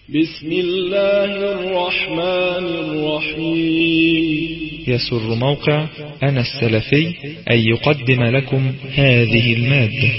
بسم الله الرحمن الرحيم يسر موقع أنا السلفي أن يقدم لكم هذه المادة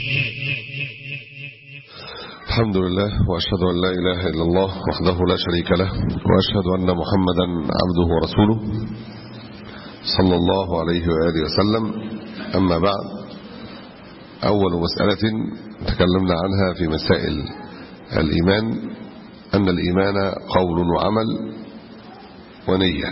الحمد لله وأشهد أن لا إله إلا الله وحده لا شريك له وأشهد أن محمدا عبده ورسوله صلى الله عليه وآله وسلم أما بعد أول مسألة تكلمنا عنها في مسائل الإيمان أن الإيمان قول وعمل ونية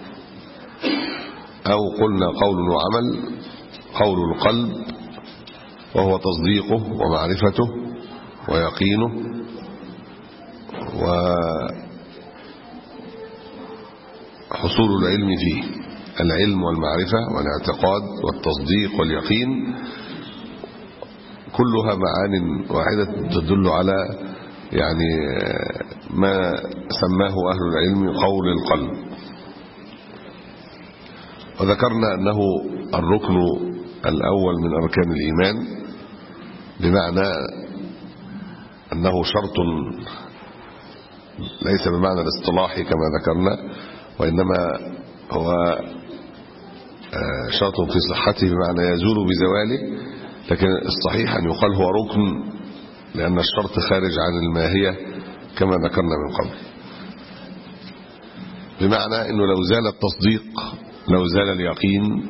أو قلنا قول وعمل قول القلب وهو تصديقه ومعرفته ويقينه وحصول العلم فيه العلم والمعرفة والاعتقاد والتصديق واليقين كلها معان واحدة تدل على يعني ما سماه أهل العلم قول القلب وذكرنا أنه الركن الأول من أركان الإيمان بمعنى أنه شرط ليس بمعنى الاصطلاحي كما ذكرنا وإنما هو شرط في صحته بمعنى يزول بزواله لكن الصحيح أن يقال هو ركن لأن الشرط خارج عن الماهية كما ذكرنا من قبل بمعنى أنه لو زال التصديق لو زال اليقين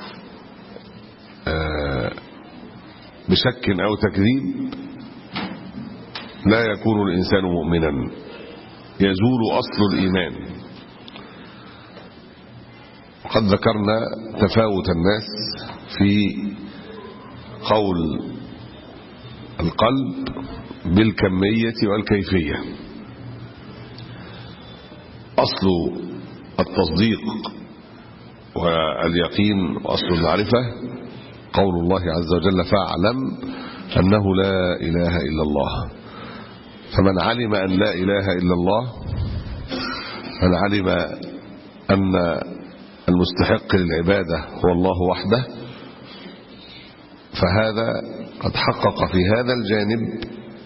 بشك أو تكذيب لا يكون الإنسان مؤمنا يزول أصل الإيمان وقد ذكرنا تفاوت الناس في قول القلب بالكمية والكيفية أصل التصديق واليقين وأصل المعرفة قول الله عز وجل فاعلم أنه لا إله إلا الله فمن علم أن لا إله إلا الله من علم أن المستحق للعبادة هو الله وحده فهذا قد حقق في هذا الجانب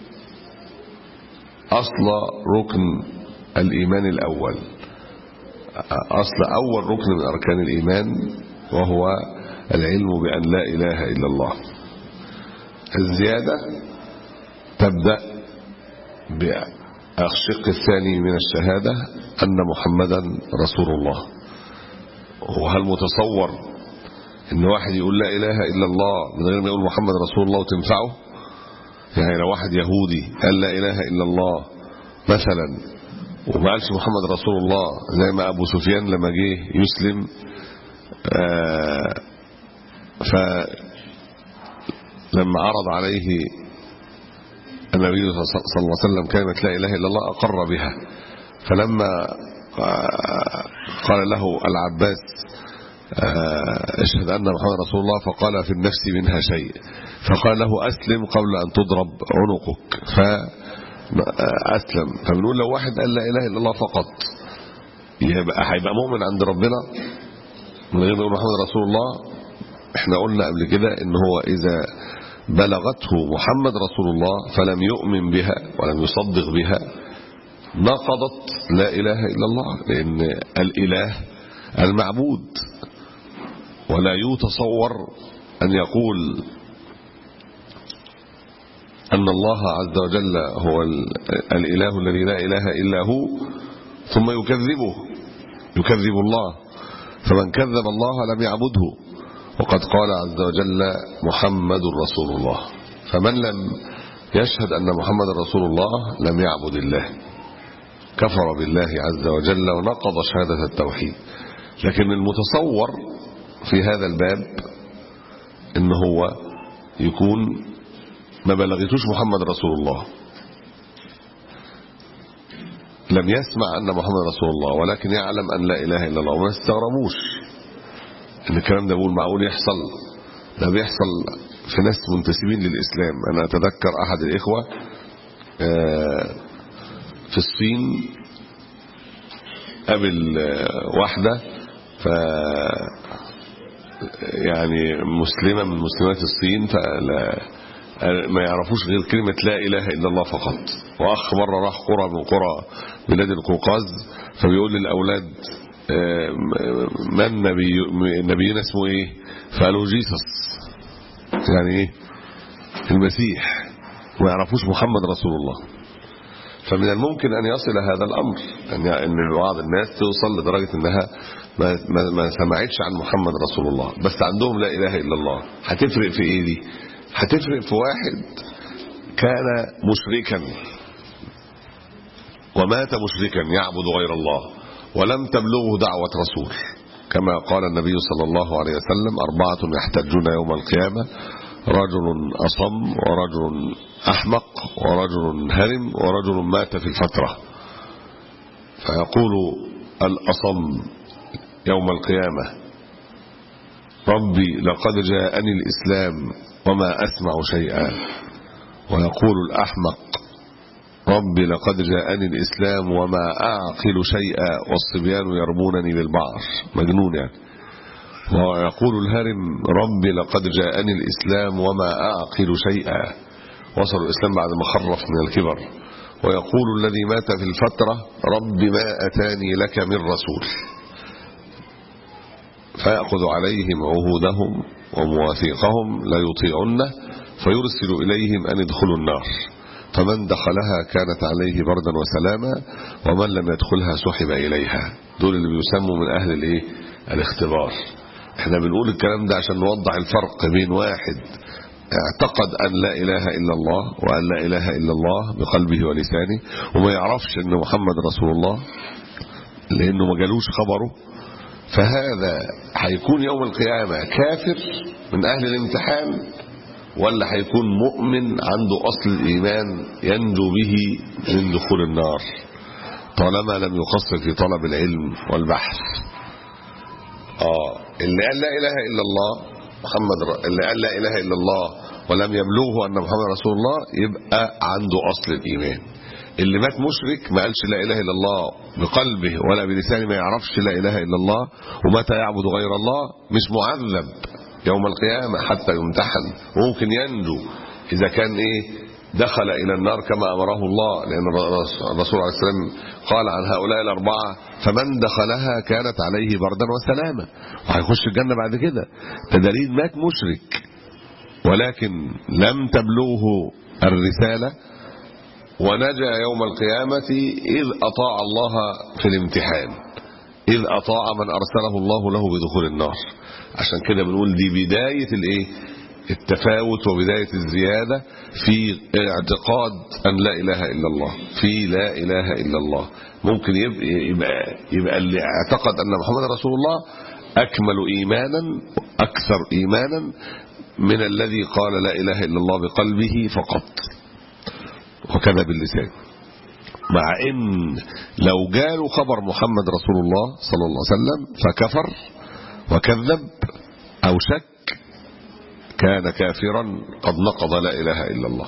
أصل ركن الإيمان الأول أصل أول ركن من أركان الإيمان وهو العلم بأن لا إله إلا الله الزيادة تبدأ بالشق الثاني من الشهادة أن محمدا رسول الله وهل متصور ان واحد يقول لا اله الا الله من غير ما يقول محمد رسول الله وتنفعه يعني لو واحد يهودي قال لا اله الا الله مثلا وما قالش محمد رسول الله زي ما ابو سفيان لما جه يسلم ف لما عرض عليه النبي صلى الله عليه وسلم كلمه لا اله الا الله اقر بها فلما قال له العباس اشهد أن محمد رسول الله فقال في النفس منها شيء فقال له أسلم قبل أن تضرب عنقك فأسلم فبنقول لو واحد قال لا إله إلا الله فقط يبقى هيبقى مؤمن عند ربنا من غير ما يقول محمد رسول الله احنا قلنا قبل كده ان هو إذا بلغته محمد رسول الله فلم يؤمن بها ولم يصدق بها نقضت لا إله إلا الله لأن الإله المعبود ولا يتصور أن يقول أن الله عز وجل هو الإله الذي لا إله إلا هو ثم يكذبه يكذب الله فمن كذب الله لم يعبده وقد قال عز وجل محمد رسول الله فمن لم يشهد أن محمد رسول الله لم يعبد الله كفر بالله عز وجل ونقض شهادة التوحيد لكن المتصور في هذا الباب ان هو يكون ما بلغتوش محمد رسول الله لم يسمع أن محمد رسول الله ولكن يعلم أن لا إله إلا الله وما استغربوش ان الكلام ده بقول معقول يحصل ده بيحصل في ناس منتسبين للإسلام أنا أتذكر أحد الإخوة في الصين قابل واحدة ف يعني مسلمة من مسلمات الصين ما يعرفوش غير كلمة لا إله إلا الله فقط وأخ مرة راح قرى من قرى بلاد القوقاز فبيقول للأولاد من نبي نبينا اسمه ايه فقالوا جيسس يعني ايه المسيح وما يعرفوش محمد رسول الله فمن الممكن أن يصل هذا الأمر أن أن بعض الناس توصل لدرجة أنها ما, ما, ما سمعتش عن محمد رسول الله بس عندهم لا إله إلا الله هتفرق في إيه دي هتفرق في واحد كان مشركا ومات مشركا يعبد غير الله ولم تبلغه دعوة رسول كما قال النبي صلى الله عليه وسلم أربعة يحتجون يوم القيامة رجل أصم ورجل أحمق ورجل هرم ورجل مات في الفترة فيقول الأصم يوم القيامة ربي لقد جاءني الإسلام وما أسمع شيئا ويقول الأحمق ربي لقد جاءني الإسلام وما أعقل شيئا والصبيان يرمونني بالبعر مجنون يعني ويقول الهرم ربي لقد جاءني الإسلام وما أعقل شيئا وصل الإسلام بعد ما خرف من الكبر ويقول الذي مات في الفترة رب ما أتاني لك من رسول فيأخذ عليهم عهودهم ومواثيقهم لا يطيعنه فيرسل إليهم أن ادخلوا النار فمن دخلها كانت عليه بردا وسلاما ومن لم يدخلها سحب إليها دول اللي بيسموا من أهل الايه الاختبار احنا بنقول الكلام ده عشان نوضح الفرق بين واحد اعتقد أن لا إله إلا الله وأن لا إله إلا الله بقلبه ولسانه وما يعرفش أن محمد رسول الله لأنه ما جالوش خبره فهذا هيكون يوم القيامة كافر من أهل الامتحان ولا هيكون مؤمن عنده أصل الإيمان ينجو به من دخول النار طالما لم يقصر في طلب العلم والبحث آه اللي قال لا إله إلا الله محمد اللي قال لا إله إلا الله ولم يبلغه أن محمد رسول الله يبقى عنده أصل الإيمان اللي مات مشرك ما قالش لا إله إلا الله بقلبه ولا بلسانه ما يعرفش لا إله إلا الله ومات يعبد غير الله مش معذب يوم القيامة حتى يمتحن وممكن ينجو إذا كان إيه دخل إلى النار كما أمره الله لأن الرسول عليه السلام قال عن هؤلاء الأربعة فمن دخلها كانت عليه بردا وسلاما وهيخش الجنة بعد كده ده دليل مات مشرك ولكن لم تبلغه الرسالة ونجا يوم القيامة إذ أطاع الله في الامتحان إذ أطاع من أرسله الله له بدخول النار عشان كده بنقول دي بداية الايه التفاوت وبداية الزيادة في اعتقاد أن لا إله إلا الله في لا إله إلا الله ممكن يبقى, يبقى, يبقى اللي اعتقد أن محمد رسول الله أكمل إيمانا أكثر إيمانا من الذي قال لا إله إلا الله بقلبه فقط وكذا باللسان مع ان لو جاله خبر محمد رسول الله صلى الله عليه وسلم فكفر وكذب او شك كان كافرا قد نقض لا اله الا الله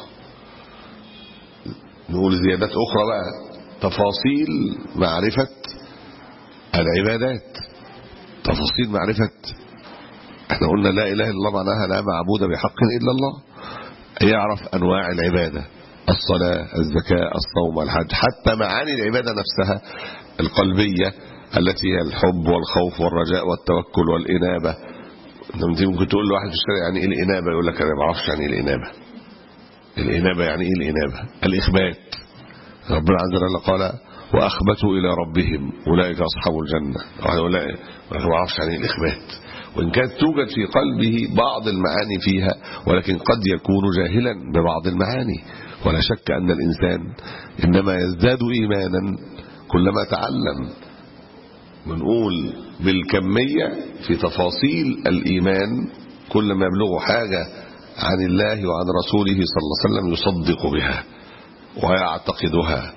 نقول زيادات اخرى بقى تفاصيل معرفة العبادات تفاصيل معرفة احنا قلنا لا اله الا الله معناها لا معبود بحق الا الله يعرف انواع العباده الصلاة الزكاة الصوم الحج حتى معاني العبادة نفسها القلبية التي هي الحب والخوف والرجاء والتوكل والإنابة انت ممكن تقول لواحد في الشارع يعني ايه الإنابة يقول لك انا ما بعرفش يعني ايه الإنابة الإنابة يعني ايه الإنابة الإخبات ربنا عز وجل قال وأخبتوا إلى ربهم أولئك أصحاب الجنة واحد يقول لا ما بعرفش يعني ايه الإخبات وإن كانت توجد في قلبه بعض المعاني فيها ولكن قد يكون جاهلا ببعض المعاني ولا شك أن الإنسان إنما يزداد إيمانا كلما تعلم بنقول بالكمية في تفاصيل الإيمان كل ما يبلغ حاجة عن الله وعن رسوله صلى الله عليه وسلم يصدق بها ويعتقدها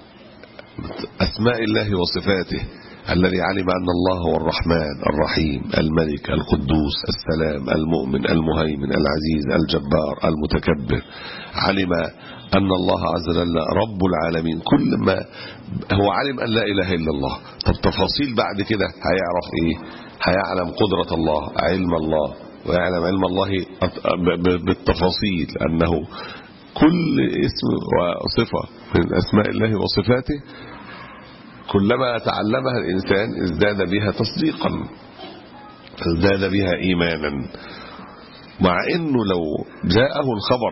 أسماء الله وصفاته الذي علم أن الله هو الرحمن الرحيم الملك القدوس السلام المؤمن المهيمن العزيز الجبار المتكبر علم أن الله عز وجل رب العالمين كل ما هو علم أن لا إله إلا الله طب تفاصيل بعد كده هيعرف إيه هيعلم قدرة الله علم الله ويعلم علم الله بالتفاصيل أنه كل اسم وصفة من أسماء الله وصفاته كلما تعلمها الإنسان ازداد بها تصديقا ازداد بها إيمانا مع أنه لو جاءه الخبر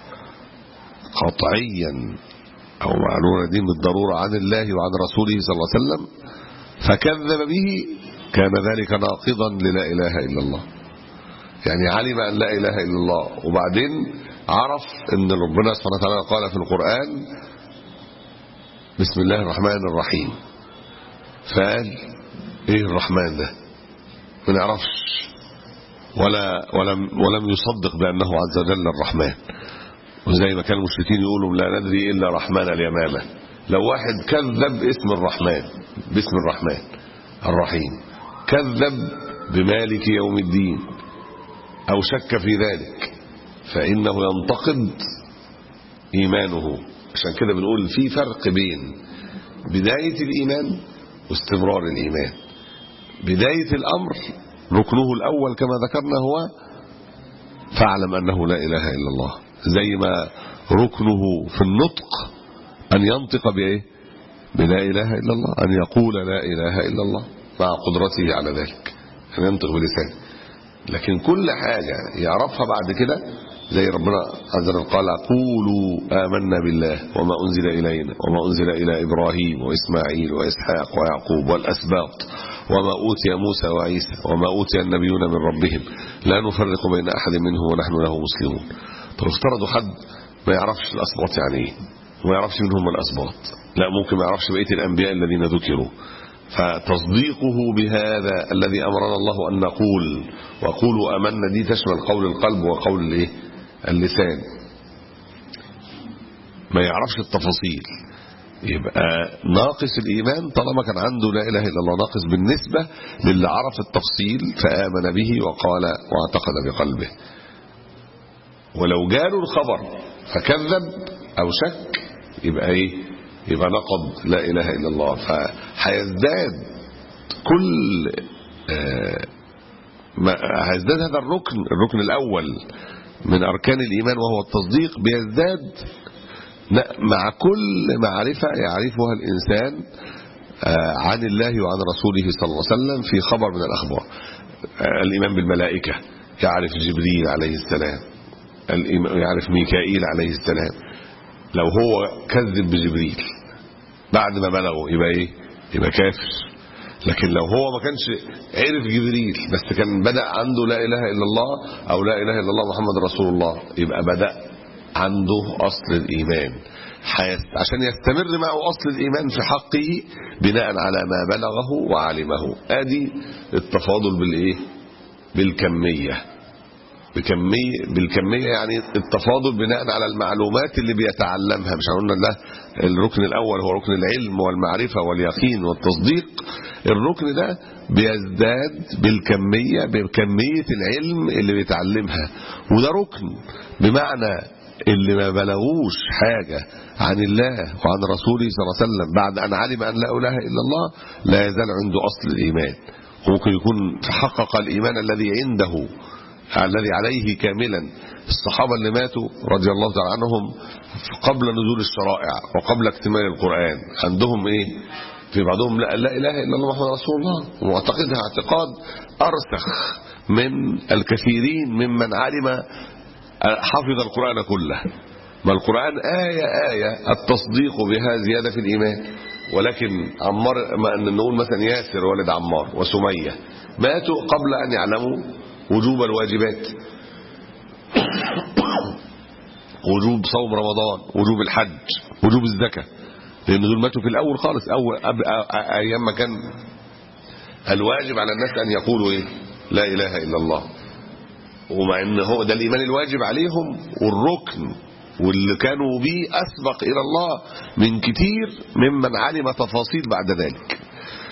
قطعيا أو معلومة دي بالضرورة عن الله وعن رسوله صلى الله عليه وسلم فكذب به كان ذلك ناقضا للا إله إلا الله يعني علم أن لا إله إلا الله وبعدين عرف أن ربنا سبحانه وتعالى قال في القرآن بسم الله الرحمن الرحيم فقال ايه الرحمن ده ما نعرفش ولا ولم ولم يصدق بانه عز وجل الرحمن وزي ما كان المشركين يقولوا لا ندري الا رحمن اليمامه لو واحد كذب اسم الرحمن باسم الرحمن الرحيم كذب بمالك يوم الدين او شك في ذلك فانه ينتقد ايمانه عشان كده بنقول في فرق بين بدايه الايمان واستمرار الإيمان بداية الأمر ركنه الأول كما ذكرنا هو فاعلم أنه لا إله إلا الله زي ما ركنه في النطق أن ينطق بإيه بلا إله إلا الله أن يقول لا إله إلا الله مع قدرته على ذلك أن ينطق بلسانه لكن كل حاجة يعرفها بعد كده زي ربنا عز وجل قال قولوا آمنا بالله وما أنزل إلينا وما أنزل إلى إبراهيم وإسماعيل وإسحاق ويعقوب والأسباط وما أوتي موسى وعيسى وما أوتي النبيون من ربهم لا نفرق بين أحد منهم ونحن له مسلمون طب افترضوا حد ما يعرفش الأسباط يعني إيه وما يعرفش منهم الأسباط لا ممكن ما يعرفش بقية الأنبياء الذين ذكروا فتصديقه بهذا الذي أمرنا الله أن نقول وقولوا أمنا دي تشمل قول القلب وقول الايه اللسان ما يعرفش التفاصيل يبقى ناقص الإيمان طالما كان عنده لا إله إلا الله ناقص بالنسبة للي عرف التفصيل فآمن به وقال واعتقد بقلبه ولو جاله الخبر فكذب أو شك يبقى إيه يبقى نقض لا إله إلا الله فهيزداد كل آه هيزداد هذا الركن الركن الأول من أركان الإيمان وهو التصديق بيزداد مع كل معرفة يعرفها الإنسان عن الله وعن رسوله صلى الله عليه وسلم في خبر من الأخبار الإيمان بالملائكة يعرف جبريل عليه السلام يعرف ميكائيل عليه السلام لو هو كذب بجبريل بعد ما بلغه يبقى ايه يبقى كافر لكن لو هو ما كانش عرف جبريل بس كان بدأ عنده لا إله إلا الله أو لا إله إلا الله محمد رسول الله يبقى بدأ عنده أصل الإيمان عشان يستمر معه أصل الإيمان في حقه بناء على ما بلغه وعلمه ادي التفاضل بالإيه بالكمية بكمية بالكمية يعني التفاضل بناء على المعلومات اللي بيتعلمها مش قلنا ده الركن الأول هو ركن العلم والمعرفة واليقين والتصديق الركن ده بيزداد بالكمية بكمية العلم اللي بيتعلمها وده ركن بمعنى اللي ما بلغوش حاجة عن الله وعن رسوله صلى الله عليه وسلم بعد أن علم أن لا إله إلا الله لا يزال عنده أصل الإيمان ممكن يكون تحقق الإيمان الذي عنده الذي عليه كاملا الصحابة اللي ماتوا رضي الله تعالى عنهم قبل نزول الشرائع وقبل اكتمال القرآن عندهم ايه في بعضهم لا, لا إله إلا الله محمد رسول الله ومعتقدها اعتقاد أرسخ من الكثيرين ممن علم حفظ القرآن كله ما القرآن آية آية التصديق بها زيادة في الإيمان ولكن عمار ما نقول مثلا ياسر ولد عمار وسمية ماتوا قبل أن يعلموا وجوب الواجبات وجوب صوم رمضان وجوب الحج وجوب الزكاة لأن دول ماتوا في الأول خالص أول أيام ما كان الواجب على الناس أن يقولوا إيه لا إله إلا الله ومع ان هو ده الايمان الواجب عليهم والركن واللي كانوا بيه اسبق الى الله من كتير ممن علم تفاصيل بعد ذلك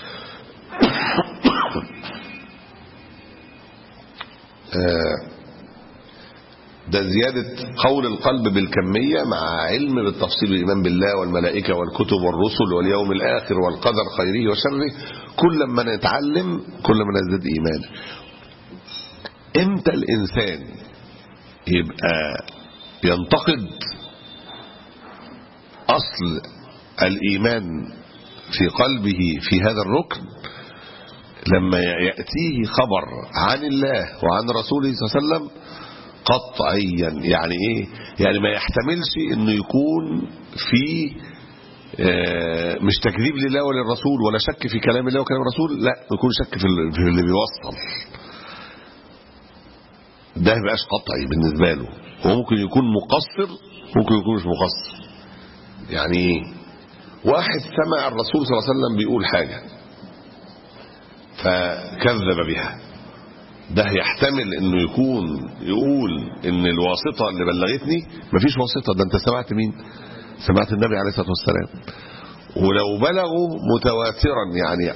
ده زيادة قول القلب بالكمية مع علم بالتفصيل الإيمان بالله والملائكة والكتب والرسل واليوم الآخر والقدر خيره وشره كل ما نتعلم كل ما نزداد إيمانا امتى الانسان يبقى ينتقد اصل الايمان في قلبه في هذا الركن لما ياتيه خبر عن الله وعن رسوله صلى الله عليه وسلم قطعيا يعني ايه يعني ما يحتملش انه يكون في آه، مش تكذيب لله وللرسول ولا شك في كلام الله وكلام الرسول لا يكون شك في ال- في اللي بيوصل ده ما يبقاش قطعي بالنسبه له هو ممكن يكون مقصر ممكن يكون مش مقصر يعني ايه واحد سمع الرسول صلى الله عليه وسلم بيقول حاجه فكذب بها ده يحتمل انه يكون يقول ان الواسطه اللي بلغتني مفيش واسطه ده انت سمعت مين سمعت النبي عليه الصلاه والسلام ولو بلغوا متواترا يعني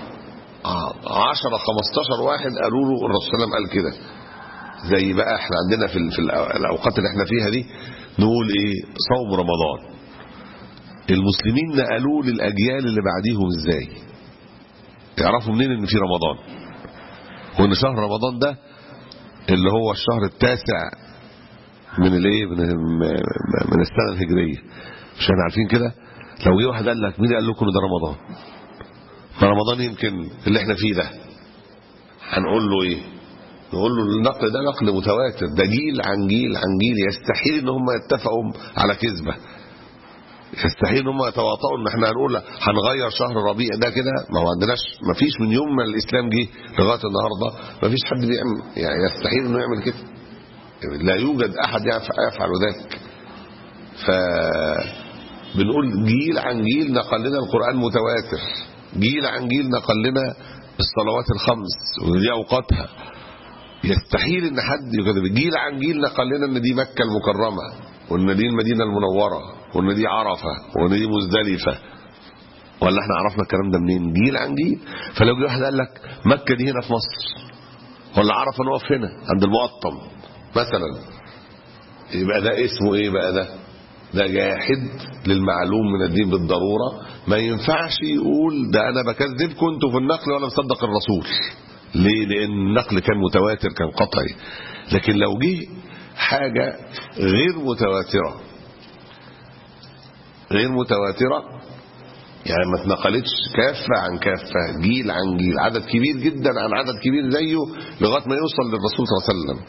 10 15 واحد قالوا له الرسول صلى الله عليه وسلم قال كده زي بقى احنا عندنا في ال- في الأو- الاوقات اللي احنا فيها دي نقول ايه صوم رمضان المسلمين نقلوه للاجيال اللي بعديهم ازاي يعرفوا منين ان في رمضان وان شهر رمضان ده اللي هو الشهر التاسع من الايه من من السنه الهجريه مش احنا عارفين كده لو جه واحد قال لك مين قال لكم ان ده رمضان ما رمضان يمكن اللي احنا فيه ده هنقول له ايه نقول له النقل ده نقل متواتر ده جيل عن جيل عن جيل يستحيل ان هم يتفقوا على كذبه يستحيل ان هم يتواطؤوا ان احنا هنقول هنغير شهر ربيع ده كده ما هو عندناش ما فيش من يوم ما الاسلام جه لغايه النهارده ما فيش حد بيعمل يعني يستحيل انه يعمل كده لا يوجد احد يفعل, يفعل ذلك ف بنقول جيل عن جيل نقل لنا القران متواتر جيل عن جيل نقل لنا الصلوات الخمس ودي اوقاتها يستحيل ان حد يكذب جيل عن جيل نقل لنا ان دي مكه المكرمه وان دي المدينه المنوره وان دي عرفه وان دي مزدلفه ولا احنا عرفنا الكلام ده منين جيل عن جيل فلو جه واحد قال لك مكه دي هنا في مصر ولا عرفه نقف هنا عند المقطم مثلا يبقى ده اسمه ايه بقى ده ده جاحد للمعلوم من الدين بالضروره ما ينفعش يقول ده انا بكذبكم انتوا في النقل وانا مصدق الرسول ليه لان النقل كان متواتر كان قطعي لكن لو جه حاجه غير متواتره غير متواتره يعني ما اتنقلتش كافه عن كافه جيل عن جيل عدد كبير جدا عن عدد كبير زيه لغايه ما يوصل للرسول صلى الله عليه وسلم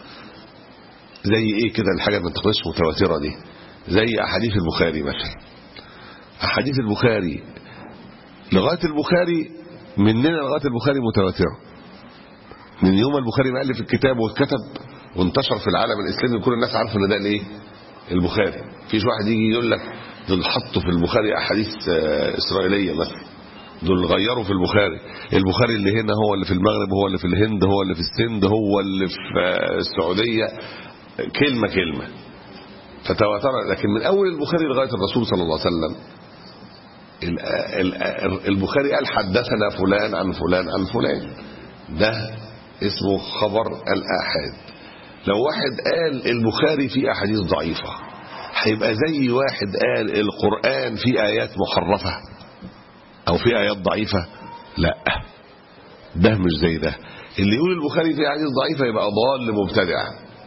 زي ايه كده الحاجه ما تنقلش متواتره دي زي احاديث البخاري مثلا احاديث البخاري لغايه البخاري مننا لغايه البخاري متواتره من يوم البخاري ما الف الكتاب واتكتب وانتشر في العالم الاسلامي كل الناس عارفه ان ده الايه البخاري مفيش واحد يجي يقول لك دول حطوا في البخاري احاديث آه، اسرائيليه مثلا دول غيروا في البخاري البخاري اللي هنا هو اللي في المغرب هو اللي في الهند هو اللي في السند هو اللي في آه، السعوديه كلمه كلمه فتواتر لكن من اول البخاري لغايه الرسول صلى الله عليه وسلم ال- ال- البخاري قال حدثنا فلان عن فلان عن فلان ده اسمه خبر الآحاد لو واحد قال البخاري فيه أحاديث ضعيفة هيبقى زي واحد قال القرآن فيه آيات محرفة أو فيه آيات ضعيفة لا ده مش زي ده اللي يقول البخاري فيه أحاديث ضعيفة يبقى ضال مبتدع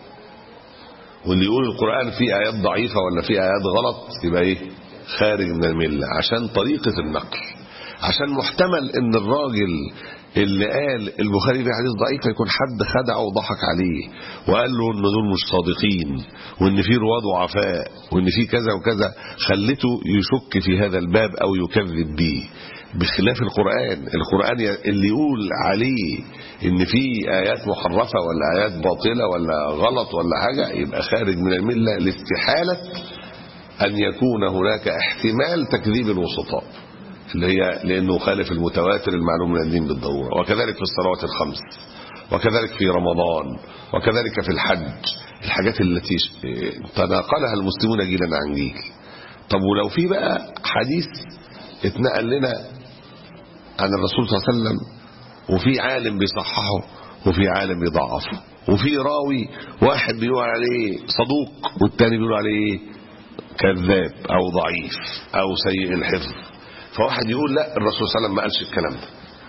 واللي يقول القرآن فيه آيات ضعيفة ولا فيه آيات غلط يبقى إيه خارج من الملة عشان طريقة النقل عشان محتمل ان الراجل اللي قال البخاري فيه حديث ضعيف يكون حد خدعه وضحك عليه وقال له ان دول مش صادقين وان في رواه ضعفاء وان في كذا وكذا خلته يشك في هذا الباب او يكذب به بخلاف القرآن القرآن اللي يقول عليه ان في ايات محرفة ولا ايات باطلة ولا غلط ولا حاجة يبقى خارج من الملة لاستحالة ان يكون هناك احتمال تكذيب الوسطاء اللي هي لانه خالف المتواتر المعلوم من الدين بالضروره وكذلك في الصلوات الخمس وكذلك في رمضان وكذلك في الحج الحاجات التي تناقلها المسلمون جيلا عن جيل طب ولو في بقى حديث اتنقل لنا عن الرسول صلى الله عليه وسلم وفي عالم بيصححه وفي عالم بيضعفه وفي راوي واحد بيقول عليه صدوق والتاني بيقول عليه كذاب او ضعيف او سيء الحفظ فواحد يقول لا الرسول صلى الله عليه وسلم ما قالش الكلام ده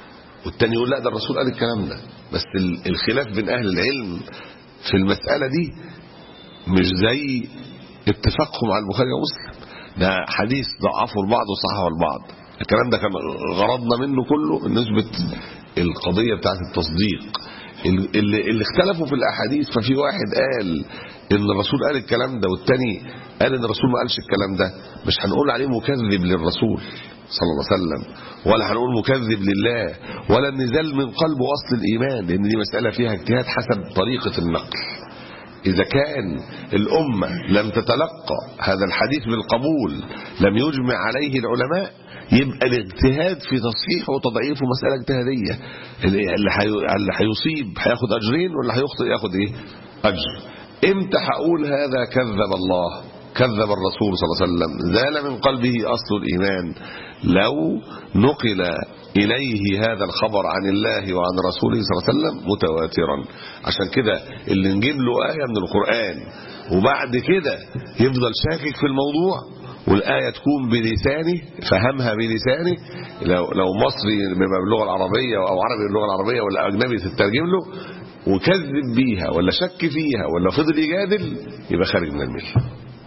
والتاني يقول لا ده الرسول قال الكلام ده بس ال- الخلاف بين اهل العلم في المسألة دي مش زي اتفاقهم على البخاري ومسلم ده حديث ضعفه البعض وصححه البعض الكلام ده كان غرضنا منه كله ان نثبت القضية بتاعت التصديق ال- اللي, اللي اختلفوا في الاحاديث ففي واحد قال ان الرسول قال الكلام ده والتاني قال ان الرسول ما قالش الكلام ده مش هنقول عليه مكذب للرسول صلى الله عليه وسلم ولا هنقول مكذب لله ولا النزال من قلبه اصل الايمان لان دي مسألة فيها اجتهاد حسب طريقة النقل إذا كان الأمة لم تتلقى هذا الحديث بالقبول لم يجمع عليه العلماء يبقى الاجتهاد في تصحيحه وتضعيفه مسألة اجتهادية اللي اللي حي- اللي هيصيب هياخد أجرين واللي هيخطئ ياخد إيه أجر إمتى هقول هذا كذب الله كذب الرسول صلى الله عليه وسلم زال من قلبه أصل الإيمان لو نقل إليه هذا الخبر عن الله وعن رسوله صلى الله عليه وسلم متواترا عشان كده اللي نجيب له آية من القرآن وبعد كده يفضل شاكك في الموضوع والآية تكون بلسانه فهمها بلسانه لو لو مصري بما باللغة العربية أو عربي باللغة العربية ولا أجنبي تترجم له وكذب بيها ولا شك فيها ولا فضل يجادل يبقى خارج من المله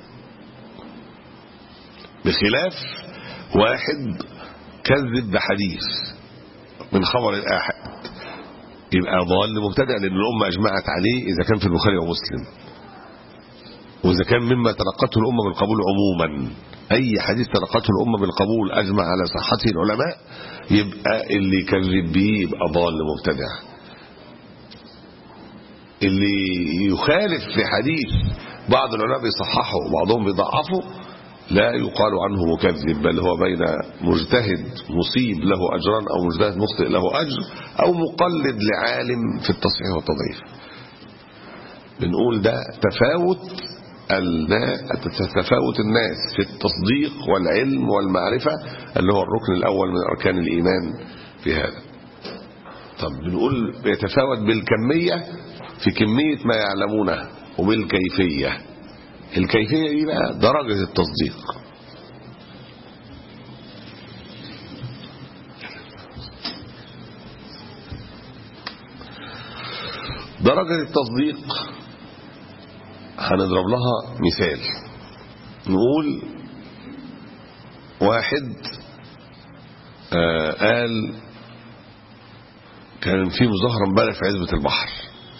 بخلاف واحد كذب بحديث من خبر الآحد يبقى ضال مبتدع لأن الأمة أجمعت عليه إذا كان في البخاري ومسلم وإذا كان مما تلقته الأمة بالقبول عموما أي حديث تلقته الأمة بالقبول أجمع على صحته العلماء يبقى اللي يكذب به يبقى ضال مبتدع اللي يخالف في حديث بعض العلماء بيصححه وبعضهم بيضعفه لا يقال عنه مكذب بل هو بين مجتهد مصيب له أجران أو مجتهد مخطئ له أجر أو مقلد لعالم في التصحيح والتضعيف بنقول ده تفاوت النا- تفاوت الناس في التصديق والعلم والمعرفة اللي هو الركن الأول من أركان الإيمان في هذا طب بنقول يتفاوت بالكمية في كمية ما يعلمونه وبالكيفية الكيفية دي بقى درجة التصديق درجة التصديق هنضرب لها مثال نقول واحد آه قال كان في مظاهرة امبارح في عزبة البحر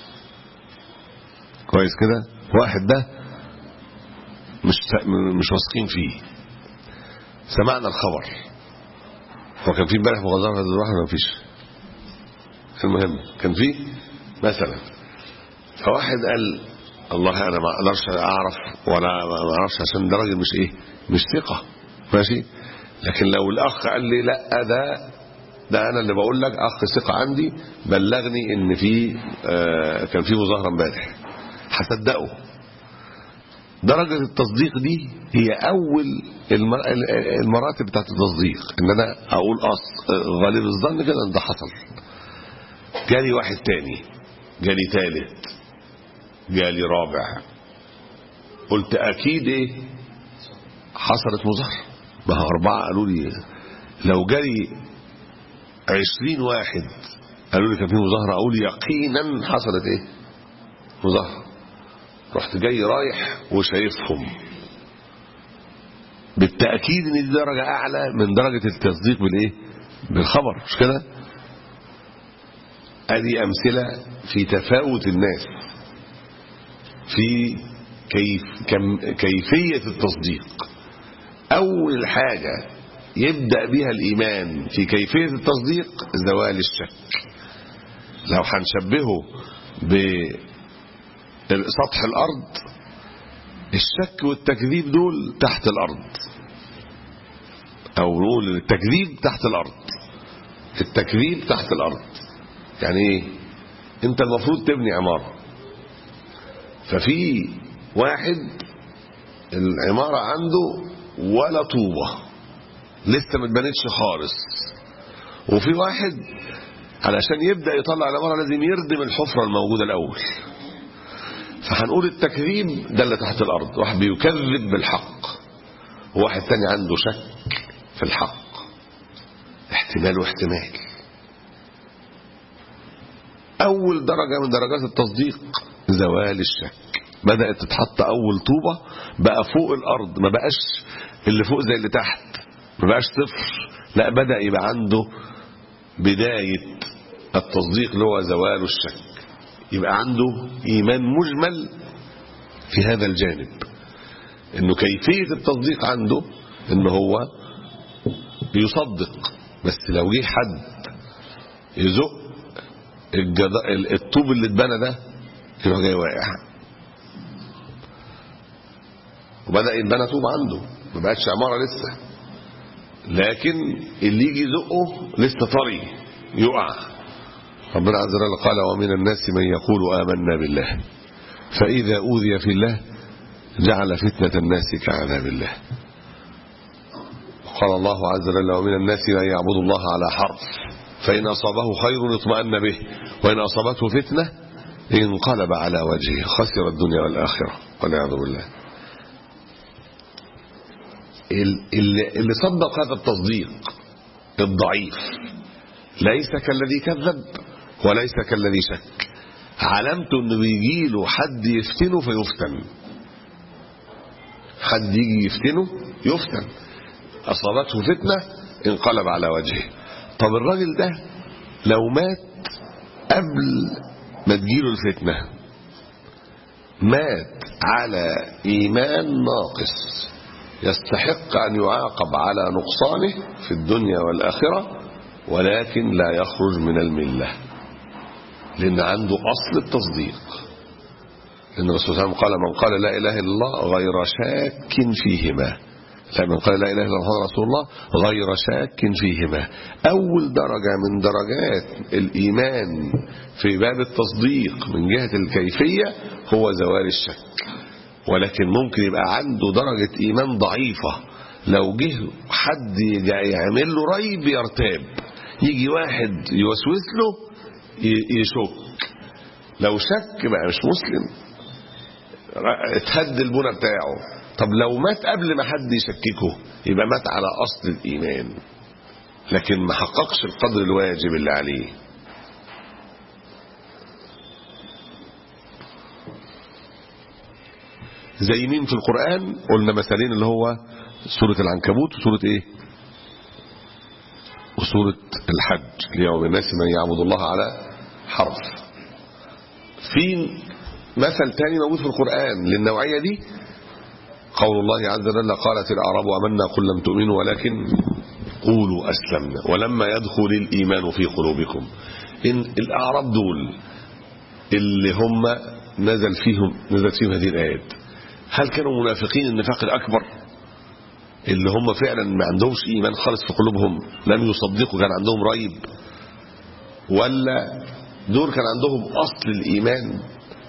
كويس كده واحد ده مش مش واثقين فيه سمعنا الخبر هو كان في امبارح مظاهرة في عزبة البحر ولا مفيش المهم كان في مثلا فواحد قال الله انا ما اقدرش اعرف ولا ما اعرفش عشان ده راجل مش ايه مش ثقه ماشي لكن لو الاخ قال لي لا ده ده انا اللي بقول لك اخ ثقه عندي بلغني ان في آه كان في مظاهره امبارح هصدقه درجة التصديق دي هي أول المر- المراتب بتاعت التصديق إن أنا أقول أص غالب الظن كده إن ده حصل جالي واحد تاني جالي تالت جالي رابع قلت اكيد ايه حصلت مظاهره ما هو اربعه قالوا لي لو جالي عشرين واحد قالوا لي كان في مظاهره اقول يقينا حصلت ايه مظاهره رحت جاي رايح وشايفهم بالتاكيد ان دي درجه اعلى من درجه التصديق بالايه بالخبر مش كده ادي امثله في تفاوت الناس في كيف كم كيفيه التصديق اول حاجه يبدا بها الايمان في كيفيه التصديق زوال الشك لو هنشبهه بسطح الارض الشك والتكذيب دول تحت الارض او نقول التكذيب تحت الارض التكذيب تحت الارض يعني ايه انت المفروض تبني عمارة ففي واحد العمارة عنده ولا طوبة لسه ما اتبنتش خالص وفي واحد علشان يبدأ يطلع العمارة لازم يردم الحفرة الموجودة الأول فهنقول التكذيب ده اللي تحت الأرض واحد بيكذب بالحق وواحد تاني عنده شك في الحق احتمال واحتمال أول درجة من درجات التصديق زوال الشك بدأت تتحط أول طوبة بقى فوق الأرض ما بقاش اللي فوق زي اللي تحت ما بقاش صفر لا بدأ يبقى عنده بداية التصديق اللي هو زوال الشك يبقى عنده إيمان مجمل في هذا الجانب انه كيفية التصديق عنده ان هو بيصدق بس لو جه حد يزق الجد... الطوب اللي اتبنى ده يروح جاي واقع وبدأ يتبنى طوب عنده ما بقتش عمارة لسه لكن اللي يجي يزقه لسه طري يقع ربنا عز وجل قال ومن الناس من يقول آمنا بالله فإذا أوذي في الله جعل فتنة الناس كعذاب الله قال الله عز وجل ومن الناس من يعبد الله على حرف فإن أصابه خير اطمأن به وإن أصابته فتنة انقلب على وجهه خسر الدنيا والآخرة والعياذ بالله اللي صدق هذا التصديق الضعيف ليس كالذي كذب وليس كالذي شك علامته انه بيجي له حد يفتنه فيفتن حد يجي يفتنه يفتن اصابته فتنه انقلب على وجهه طب الراجل ده لو مات قبل ما تجيله الفتنه مات على ايمان ناقص يستحق ان يعاقب على نقصانه في الدنيا والاخره ولكن لا يخرج من المله لأن عنده أصل التصديق لأن الرسول صلى الله عليه وسلم قال من قال لا إله إلا الله غير شاك فيهما لا من قال لا إله إلا الله رسول الله غير شاك فيهما أول درجة من درجات الإيمان في باب التصديق من جهة الكيفية هو زوال الشك ولكن ممكن يبقى عنده درجة إيمان ضعيفة لو جه حد يعمل له ريب يرتاب يجي واحد يوسوس له يشك لو شك بقى مش مسلم اتهد البنى بتاعه طب لو مات قبل ما حد يشككه يبقى مات على اصل الايمان لكن ما حققش القدر الواجب اللي عليه زي مين في القرآن قلنا مثالين اللي هو سورة العنكبوت وسورة ايه وسورة الحج اليوم الناس من يعبد الله على حرف في مثل تاني موجود في القرآن للنوعية دي قول الله عز وجل قالت الأعراب أمنا قل لم تؤمنوا ولكن قولوا أسلمنا ولما يدخل الإيمان في قلوبكم إن الأعراب دول اللي هم نزل فيهم نزل فيهم هذه الآيات هل كانوا منافقين النفاق الأكبر اللي هم فعلا ما عندهمش إيمان خالص في قلوبهم لم يصدقوا كان عندهم ريب ولا دول كان عندهم أصل الإيمان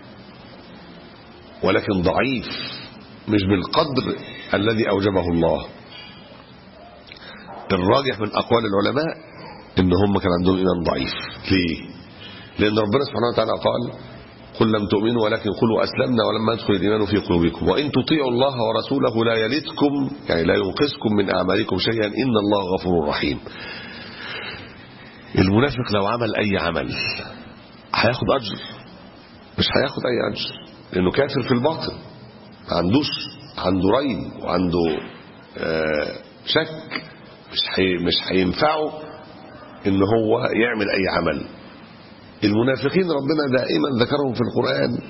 ولكن ضعيف مش بالقدر الذي أوجبه الله الراجح من أقوال العلماء إن هم كان عندهم إيمان ضعيف ليه؟ لأن ربنا سبحانه وتعالى قال قل لم تؤمنوا ولكن قلوا أسلمنا ولما يدخل الإيمان في قلوبكم وإن تطيعوا الله ورسوله لا يلدكم يعني لا ينقذكم من أعمالكم شيئا إن الله غفور رحيم المنافق لو عمل أي عمل هياخد أجر مش هياخد أي أجر لأنه كافر في الباطن ما عندوش عنده ريب وعنده آه شك مش حي مش هينفعه ان هو يعمل اي عمل المنافقين ربنا دائما ذكرهم في القرآن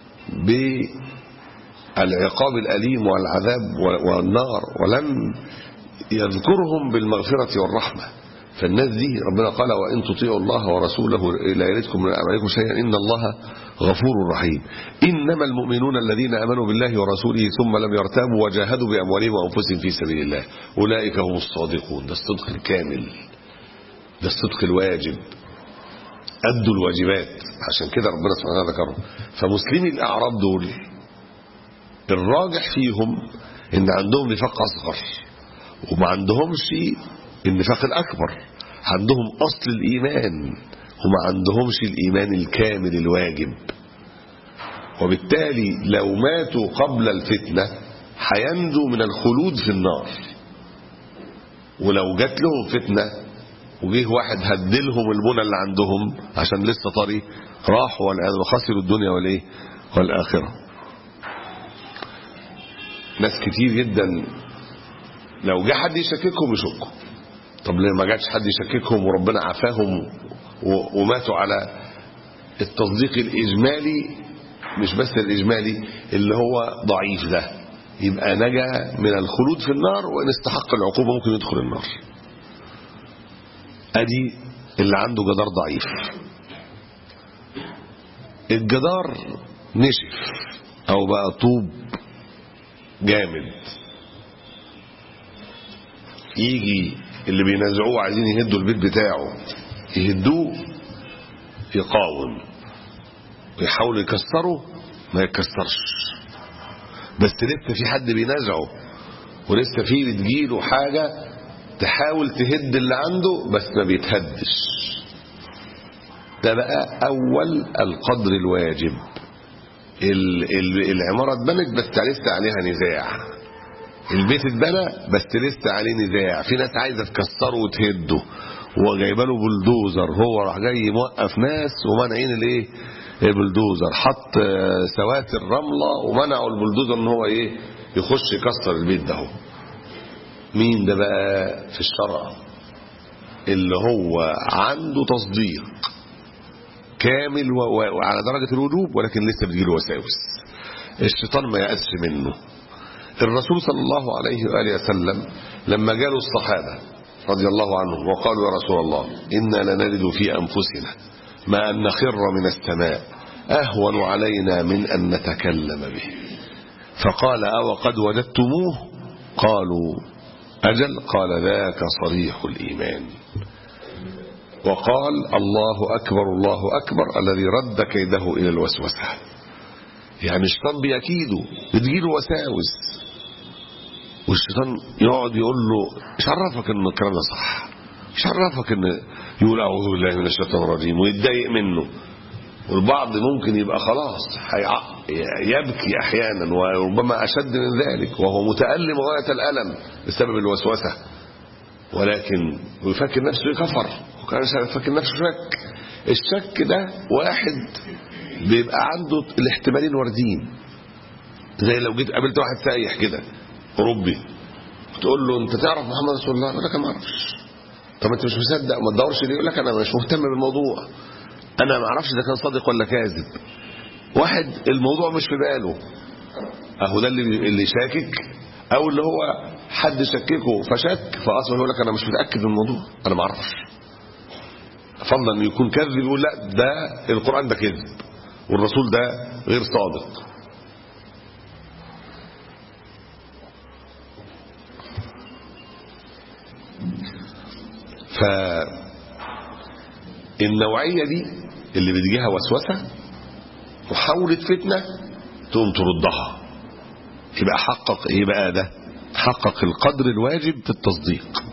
بالعقاب الأليم والعذاب والنار ولم يذكرهم بالمغفرة والرحمة فالناس دي ربنا قال وإن تطيعوا الله ورسوله لا يلدكم من أعمالكم شيئا إن الله غفور رحيم إنما المؤمنون الذين أمنوا بالله ورسوله ثم لم يرتابوا وجاهدوا بأموالهم وأنفسهم في سبيل الله أولئك هم الصادقون ده الصدق الكامل ده الصدق الواجب أدوا الواجبات عشان كده ربنا سبحانه وتعالى ذكرهم فمسلمي الأعراب دول الراجح فيهم إن عندهم نفاق أصغر وما عندهمش النفاق الأكبر عندهم أصل الإيمان وما عندهمش الإيمان الكامل الواجب وبالتالي لو ماتوا قبل الفتنة هينجوا من الخلود في النار ولو جات لهم فتنة وجه واحد هدلهم البنى اللي عندهم عشان لسه طري راحوا والعياذ وخسروا الدنيا والايه والاخره ناس كتير جدا لو جه حد يشككهم يشكوا طب ليه ما جاتش حد يشككهم وربنا عافاهم و- وماتوا على التصديق الاجمالي مش بس الاجمالي اللي هو ضعيف ده يبقى نجا من الخلود في النار وان استحق العقوبه ممكن يدخل النار ادي اللي عنده جدار ضعيف الجدار نشف او بقى طوب جامد يجي اللي بينازعوه عايزين يهدوا البيت بتاعه يهدوه يقاوم ويحاولوا يكسروا ما يتكسرش بس لسه في حد بينازعه ولسه في بتجيله حاجة تحاول تهد اللي عنده بس ما بيتهدش ده بقى أول القدر الواجب ال ال العمارة اتبنت بس لسه عليها نزاع البيت اتبنى بس لسه عليه نزاع في ناس عايزة تكسره وتهده هو جايبه له بلدوزر هو راح جاي موقف ناس ومانعين الايه البلدوزر حط آه، سواتر رملة ومنعوا البلدوزر ان هو ايه يخش يكسر البيت ده هو. مين ده بقى في الشرع اللي هو عنده تصديق كامل و- و- وعلى درجة الوجوب ولكن لسه بتجيله وساوس الشيطان ما يأسش منه الرسول صلى الله عليه وآله وسلم لما جاله الصحابة رضي الله عنهم وقالوا يا رسول الله إنا لنجد في أنفسنا ما أن نخر من السماء أهون علينا من أن نتكلم به فقال أو قد وجدتموه قالوا أجل قال ذاك صريح الإيمان وقال الله أكبر الله أكبر الذي رد كيده إلى الوسوسة يعني الشيطان بيكيده بتجيله وساوس والشيطان يقعد يقول له مش عرفك ان الكلام ده صح مش عرفك ان يقول اعوذ بالله من الشيطان الرجيم ويتضايق منه والبعض ممكن يبقى خلاص هيع- يبكي احيانا وربما اشد من ذلك وهو متالم غايه الالم بسبب الوسوسه ولكن ويفكر نفسه كفر وكان فاكر نفسه شك الشك ده واحد بيبقى عنده الاحتمالين واردين زي لو جيت قابلت واحد سايح كده اوروبي تقول له انت تعرف محمد رسول الله يقول لك أنا ما اعرفش طب انت مش مصدق ما تدورش ليه يقول لك انا مش مهتم بالموضوع انا ما اعرفش اذا كان صادق ولا كاذب واحد الموضوع مش في باله اهو ده اللي اللي شاكك او اللي هو حد شككه فشك فاصبح يقول لك انا مش متاكد من الموضوع انا ما اعرفش فضلا انه يكون كذب يقول لا ده القران ده كذب والرسول ده غير صادق فالنوعية دي اللي بتجيها وسوسة محاولة فتنة تقوم تردها يبقى حقق ايه بقى ده حقق القدر الواجب في التصديق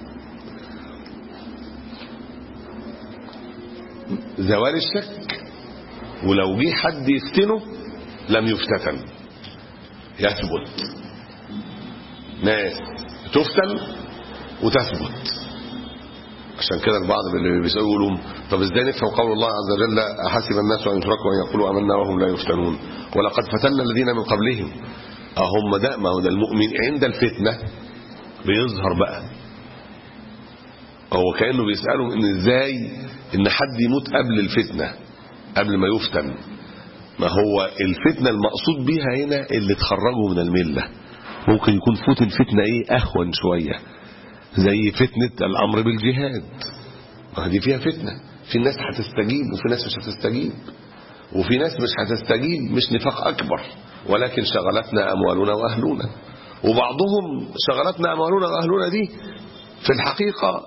زوال الشك ولو جه حد يفتنه لم يفتتن يثبت ناس تفتن وتثبت عشان كده البعض من اللي بيسألوا طب ازاي نفهم قول الله عز وجل أحسب الناس أن يتركوا أن يقولوا آمنا وهم لا يفتنون ولقد فتنا الذين من قبلهم أهم ده ما هو ده المؤمن عند الفتنة بيظهر بقى هو كأنه بيسألهم إن ازاي إن حد يموت قبل الفتنة قبل ما يفتن ما هو الفتنة المقصود بيها هنا اللي تخرجه من الملة ممكن يكون فوت الفتنة ايه أهون شوية زي فتنة الأمر بالجهاد ما دي فيها فتنة في ناس هتستجيب وفي ناس مش هتستجيب وفي ناس مش هتستجيب مش نفاق أكبر ولكن شغلتنا أموالنا وأهلنا وبعضهم شغلتنا أموالنا وأهلنا دي في الحقيقة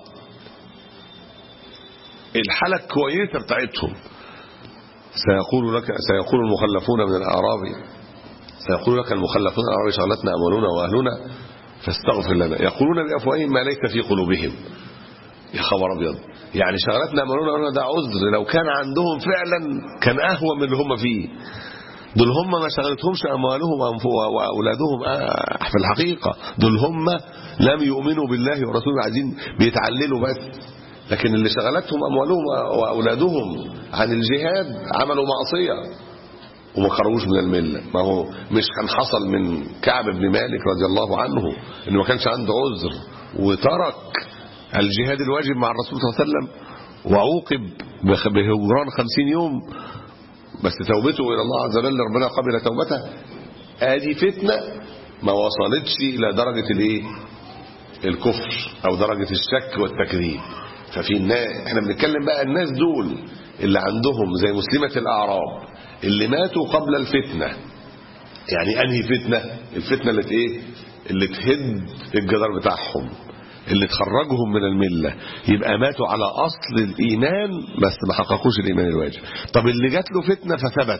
الحالة الكويسة بتاعتهم سيقول لك سيقول المخلفون من الأعراب سيقول لك المخلفون من الأعراب شغلتنا أموالنا وأهلنا فاستغفر لنا يقولون بأفواههم ما ليس في قلوبهم يا خبر أبيض يعني شغلتنا أموالنا وأهلنا ده عذر لو كان عندهم فعلا كان أهوى من اللي هم فيه دول هم ما شغلتهمش أموالهم وأولادهم آه في الحقيقة دول هم لم يؤمنوا بالله ورسوله عايزين بيتعللوا بس لكن اللي شغلتهم أموالهم وأولادهم عن الجهاد عملوا معصية وما خرجوش من الملة ما هو مش كان حصل من كعب بن مالك رضي الله عنه انه ما كانش عنده عذر وترك الجهاد الواجب مع الرسول صلى الله عليه وسلم وعوقب بهجران خمسين يوم بس توبته إلى الله عز وجل ربنا قبل توبته ادي فتنة ما وصلتش إلى درجة الايه الكفر أو درجة الشك والتكذيب ففي الناس احنا بنتكلم بقى الناس دول اللي عندهم زي مسلمة الأعراب اللي ماتوا قبل الفتنة يعني أنهي فتنة الفتنة اللي ايه اللي تهد الجدار بتاعهم اللي تخرجهم من الملة يبقى ماتوا على أصل الإيمان بس ما حققوش الإيمان الواجب طب اللي جات له فتنة فثبت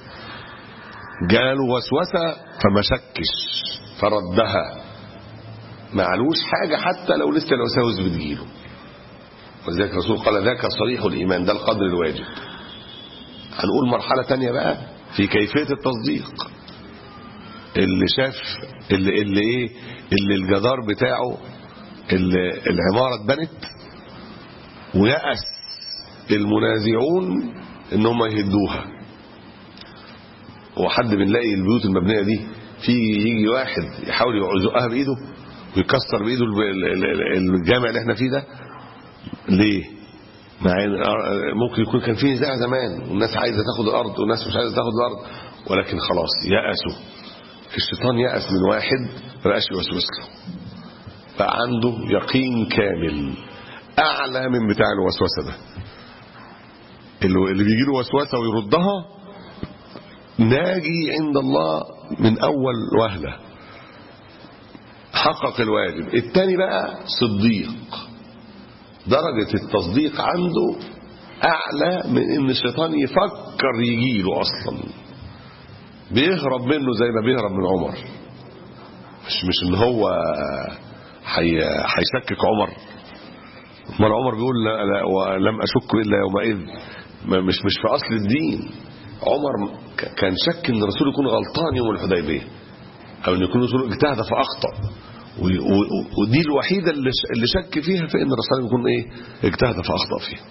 جاله وسوسة فما شكش فردها ما علوش حاجة حتى لو لسه الوساوس بتجيله ولذلك الرسول قال ذاك صريح الإيمان ده القدر الواجب هنقول مرحلة تانية بقى في كيفية التصديق اللي شاف اللي, اللي ايه اللي الجدار بتاعه اللي العمارة اتبنت ويأس المنازعون ان هم يهدوها وحد بنلاقي البيوت المبنية دي في يجي واحد يحاول يزقها بايده ويكسر بايده الجامع اللي احنا فيه ده ليه مع ممكن يكون كان في نزاع زمان والناس عايزه تاخد الارض والناس مش عايزه تاخد الارض ولكن خلاص يأسوا الشيطان يأس من واحد ما بقاش يوسوس له بقى عنده يقين كامل اعلى من بتاع الوسوسه ده اللي بيجي له وسوسه ويردها ناجي عند الله من اول وهله حقق الواجب الثاني بقى صديق درجة التصديق عنده أعلى من إن الشيطان يفكر يجي له أصلا بيهرب منه زي ما بيهرب من عمر مش مش إن هو هيشكك عمر امال عمر بيقول لا لا ولم أشك إلا يومئذ مش مش في أصل الدين عمر كان شك إن الرسول يكون غلطان يوم الحديبية أو إن يكون الرسول اجتهد فأخطأ ودي الوحيدة اللي شك فيها في ان الرسول يكون ايه اجتهد فاخطأ فيها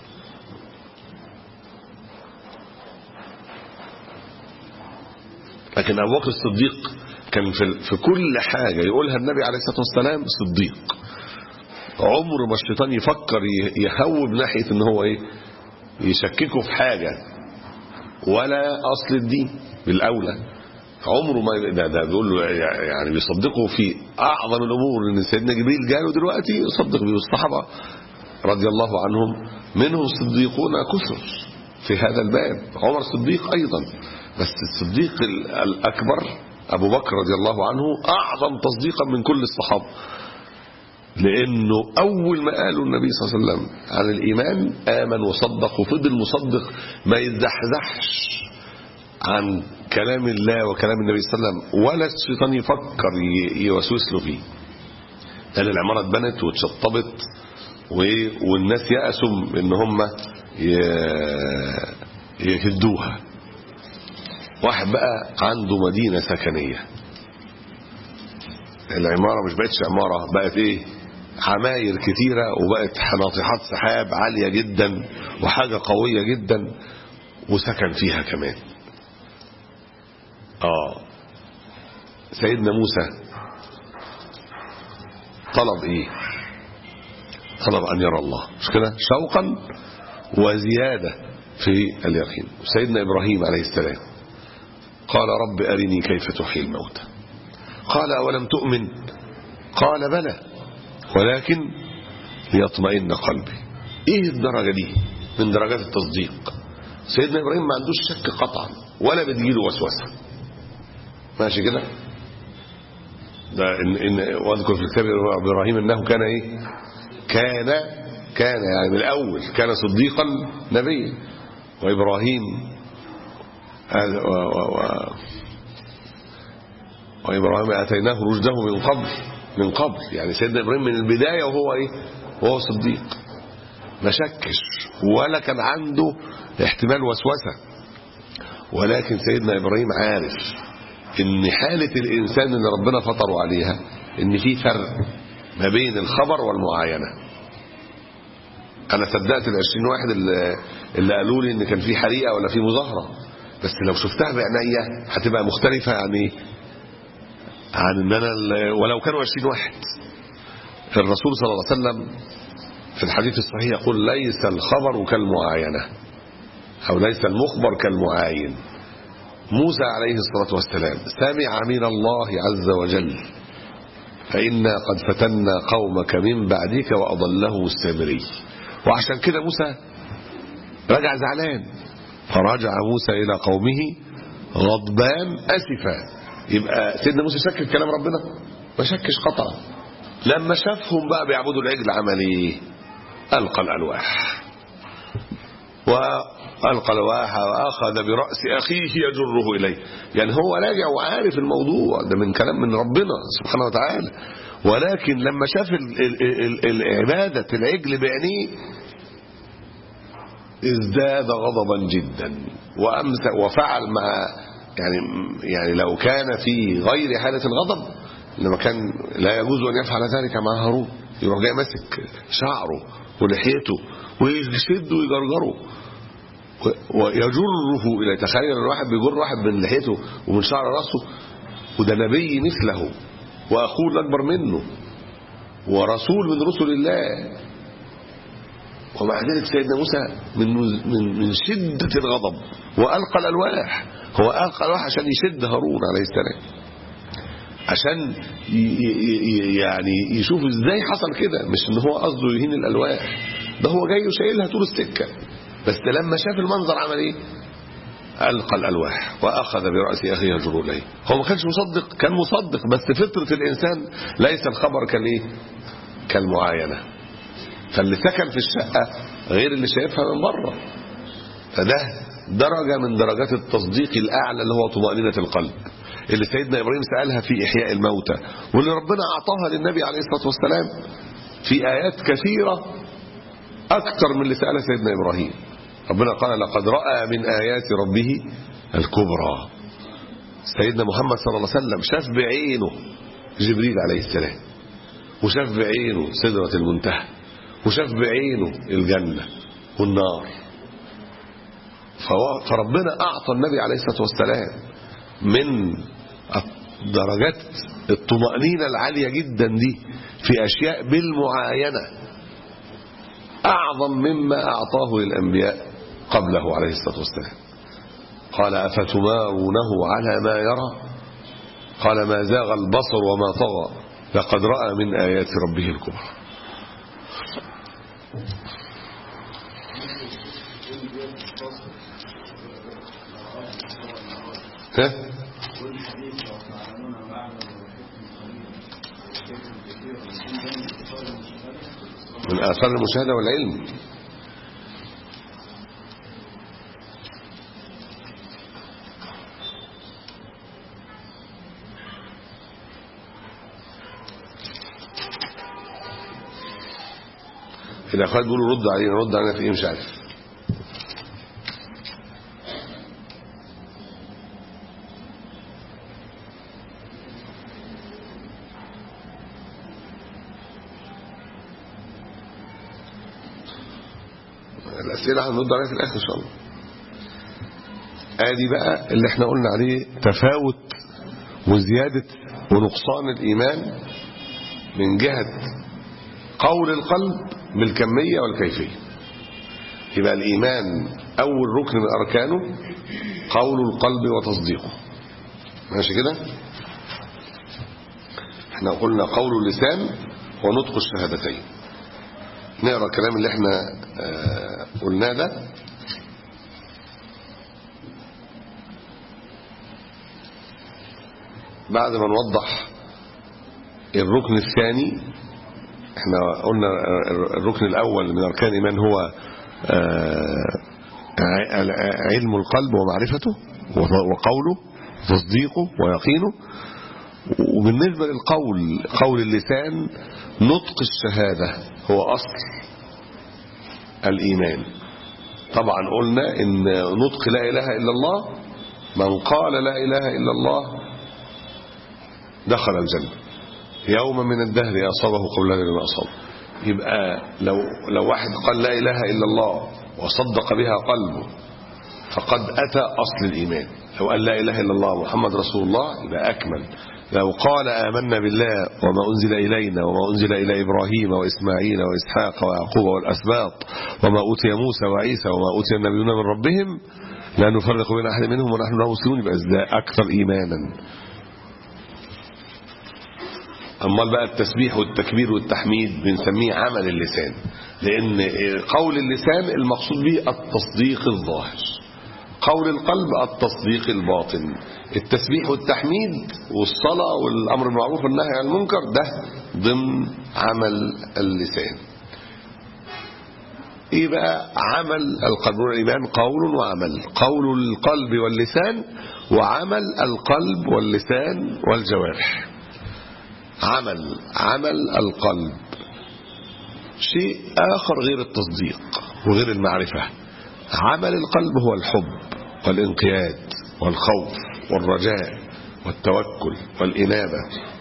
لكن ابو بكر الصديق كان في, في كل حاجة يقولها النبي عليه الصلاة والسلام صديق عمره ما الشيطان يفكر يهوب ناحية ان هو ايه يشككه في حاجة ولا اصل الدين بالاولى عمره ما ده ده بيقول له يعني بيصدقه في اعظم الامور ان سيدنا جبريل جاله دلوقتي يصدق به الصحابه رضي الله عنهم منهم صديقون كثر في هذا الباب عمر صديق ايضا بس الصديق الاكبر ابو بكر رضي الله عنه اعظم تصديقا من كل الصحابه لانه اول ما قالوا النبي صلى الله عليه وسلم عن الايمان امن وصدق وفضل مصدق ما يتزحزحش عن كلام الله وكلام النبي صلى الله عليه وسلم ولا الشيطان يفكر يوسوس له فيه لان العماره اتبنت واتشطبت والناس يأسوا ان هم يهدوها واحد بقى عنده مدينة سكنية العمارة مش بقتش عمارة بقت ايه عماير كتيرة وبقت ناطحات سحاب عالية جدا وحاجة قوية جدا وسكن فيها كمان اه سيدنا موسى طلب ايه طلب ان يرى الله مش كده شوقا وزيادة في اليقين سيدنا ابراهيم عليه السلام قال رب ارني كيف تحيي الموتى قال اولم تؤمن قال بلى ولكن ليطمئن قلبي ايه الدرجة دي من درجات التصديق سيدنا ابراهيم ما عندوش شك قطعا ولا بتجيله وسوسه ماشي كده ده إن إن واذكر في الكتاب ابراهيم انه كان ايه كان كان يعني من الاول كان صديقا نبيا وابراهيم و و و وابراهيم اتيناه رشده من قبل من قبل يعني سيدنا ابراهيم من البدايه وهو ايه وهو صديق ما شكش ولا كان عنده احتمال وسوسه ولكن سيدنا ابراهيم عارف ان حالة الانسان اللي ربنا فطره عليها ان في فرق ما بين الخبر والمعاينة انا صدقت ال 20 واحد اللي, اللي قالوا لي ان كان في حريقه ولا في مظاهره بس لو شفتها بعينيا هتبقى مختلفه يعني عن ان انا ال- ولو كانوا 20 واحد الرسول صلى الله عليه وسلم في الحديث الصحيح يقول ليس الخبر كالمعاينه او ليس المخبر كالمعاين موسى عليه الصلاه والسلام سمع من الله عز وجل فإنا قد فتنا قومك من بعدك وأضله السامري وعشان كده موسى رجع زعلان فرجع موسى إلى قومه غضبان أسفا يبقى سيدنا موسى شك في كلام ربنا ما شكش قطعا لما شافهم بقى بيعبدوا العجل عمل ايه ألقى الألواح وألقى الألواح وأخذ برأس أخيه يجره إليه يعني هو راجع وعارف الموضوع ده من كلام من ربنا سبحانه وتعالى ولكن لما شاف ال- ال- ال- العبادة العجل بعينيه ازداد غضبا جدا وأمسك وفعل مع يعني يعني لو كان في غير حالة الغضب لما كان لا يجوز أن يفعل ذلك مع هارون يروح جاي ماسك شعره ولحيته ويشده ويجرجره ويجره الى تخيل ان واحد بيجر واحد من لحيته ومن شعر راسه وده نبي مثله واخوه الاكبر منه ورسول من رسل الله ومع ذلك سيدنا موسى من من من شده الغضب والقى الالواح هو القى الالواح عشان يشد هارون عليه السلام عشان ي- ي- ي- يعني يشوف ازاي حصل كده مش ان هو قصده يهين الالواح ده هو جاي وشايلها طول السكه بس لما شاف المنظر عمل ايه القى الالواح واخذ براس اخيه يجر اليه هو ما كانش مصدق كان مصدق بس فطره الانسان ليس الخبر كالايه كالمعاينه فاللي سكن في الشقه غير اللي شايفها من بره فده درجه من درجات التصديق الاعلى اللي هو طمانينه القلب اللي سيدنا ابراهيم سالها في احياء الموتى واللي ربنا اعطاها للنبي عليه الصلاه والسلام في ايات كثيره اكثر من اللي سالها سيدنا ابراهيم ربنا قال لقد راى من ايات ربه الكبرى سيدنا محمد صلى الله عليه وسلم شاف بعينه جبريل عليه السلام وشاف بعينه سدره المنتهى وشاف بعينه الجنه والنار فهو- فربنا اعطى النبي عليه الصلاه والسلام من درجات الطمأنينة العالية جدا دي في أشياء بالمعاينة أعظم مما أعطاه للأنبياء قبله عليه الصلاة والسلام قال أفتمارونه على ما يرى قال ما زاغ البصر وما طغى لقد رأى من آيات ربه الكبرى ها؟ من آثار المشاهدة والعلم الأخوات بيقولوا رد علينا رد علينا في إيه مش عارف الأسئلة هنرد عليها في الآخر إن شاء الله ادي بقى اللي احنا قلنا عليه تفاوت وزيادة ونقصان الإيمان من جهة قول القلب بالكمية والكيفية يبقى الإيمان أول ركن من أركانه قول القلب وتصديقه ماشي كده احنا قلنا قول اللسان ونطق الشهادتين نقرا الكلام اللي احنا آه، قلناه ده بعد ما نوضح الركن الثاني احنا قلنا الركن الاول من اركان الايمان هو آه، علم القلب ومعرفته وقوله وتصديقه ويقينه وبالنسبه للقول قول اللسان نطق الشهاده هو اصل الايمان طبعا قلنا ان نطق لا اله الا الله من قال لا اله الا الله دخل الجنه يوما من الدهر اصابه قول لا اله الا اصابه يبقى لو لو واحد قال لا اله الا الله وصدق بها قلبه فقد اتى اصل الايمان لو قال لا اله الا الله محمد رسول الله يبقى اكمل لو قال آمنا بالله وما أنزل إلينا وما أنزل إلى إبراهيم وإسماعيل وإسحاق ويعقوب والأسباط وما أوتي موسى وعيسى وما أوتي النبيون من ربهم لا نفرق بين أحد منهم ونحن له مسلمون يبقى ده أكثر إيمانا أمال بقى التسبيح والتكبير والتحميد بنسميه عمل اللسان لأن قول اللسان المقصود به التصديق الظاهر قول القلب التصديق الباطن التسبيح والتحميد والصلاة والأمر بالمعروف والنهي عن المنكر ده ضمن عمل اللسان ايه بقى عمل القلب والإيمان قول وعمل قول القلب واللسان وعمل القلب واللسان والجوارح عمل عمل القلب شيء آخر غير التصديق وغير المعرفة عمل القلب هو الحب والانقياد والخوف والرجاء والتوكل والإنابة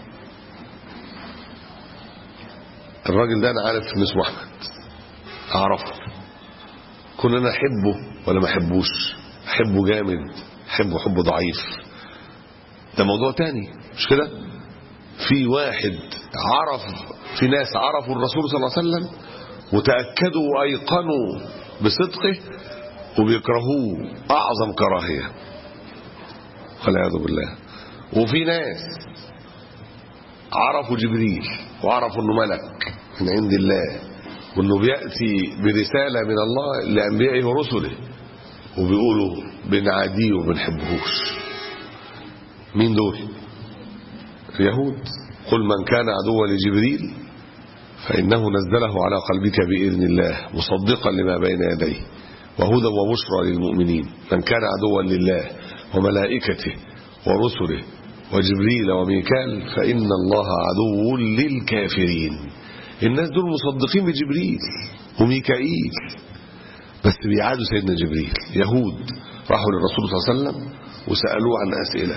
الراجل ده أنا عارف إن اسمه أحمد أعرفه كنا أنا أحبه ولا ما أحبوش أحبه جامد أحبه حب ضعيف ده موضوع تاني مش كده في واحد عرف في ناس عرفوا الرسول صلى الله عليه وسلم وتأكدوا وأيقنوا بصدقه وبيكرهوه أعظم كراهية والعياذ بالله وفي ناس عرفوا جبريل وعرفوا انه ملك من عند الله وانه بيأتي برسالة من الله لأنبيائه ورسله وبيقولوا بنعاديه وبنحبهوش مين دول اليهود قل من كان عدوا لجبريل فإنه نزله على قلبك بإذن الله مصدقا لما بين يديه وهدى وبشرى للمؤمنين من كان عدوا لله وملائكته ورسله وجبريل وميكال فإن الله عدو للكافرين الناس دول مصدقين بجبريل وميكائيل بس بيعادوا سيدنا جبريل يهود راحوا للرسول صلى الله عليه وسلم وسألوه عن أسئلة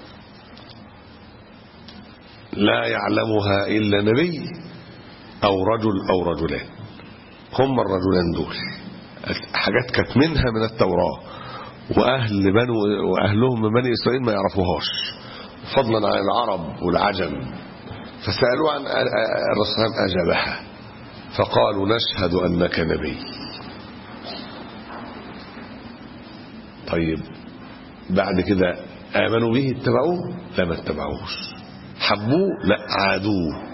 لا يعلمها إلا نبي أو رجل أو رجلان هم الرجلان دول حاجات كانت منها من التوراة وأهل بنو وأهلهم من بني إسرائيل ما يعرفوهاش فضلا عن العرب والعجم فسألوا عن الرسول أجابها فقالوا نشهد أنك نبي طيب بعد كده آمنوا به اتبعوه لا ما اتبعوش حبوه لا عادوه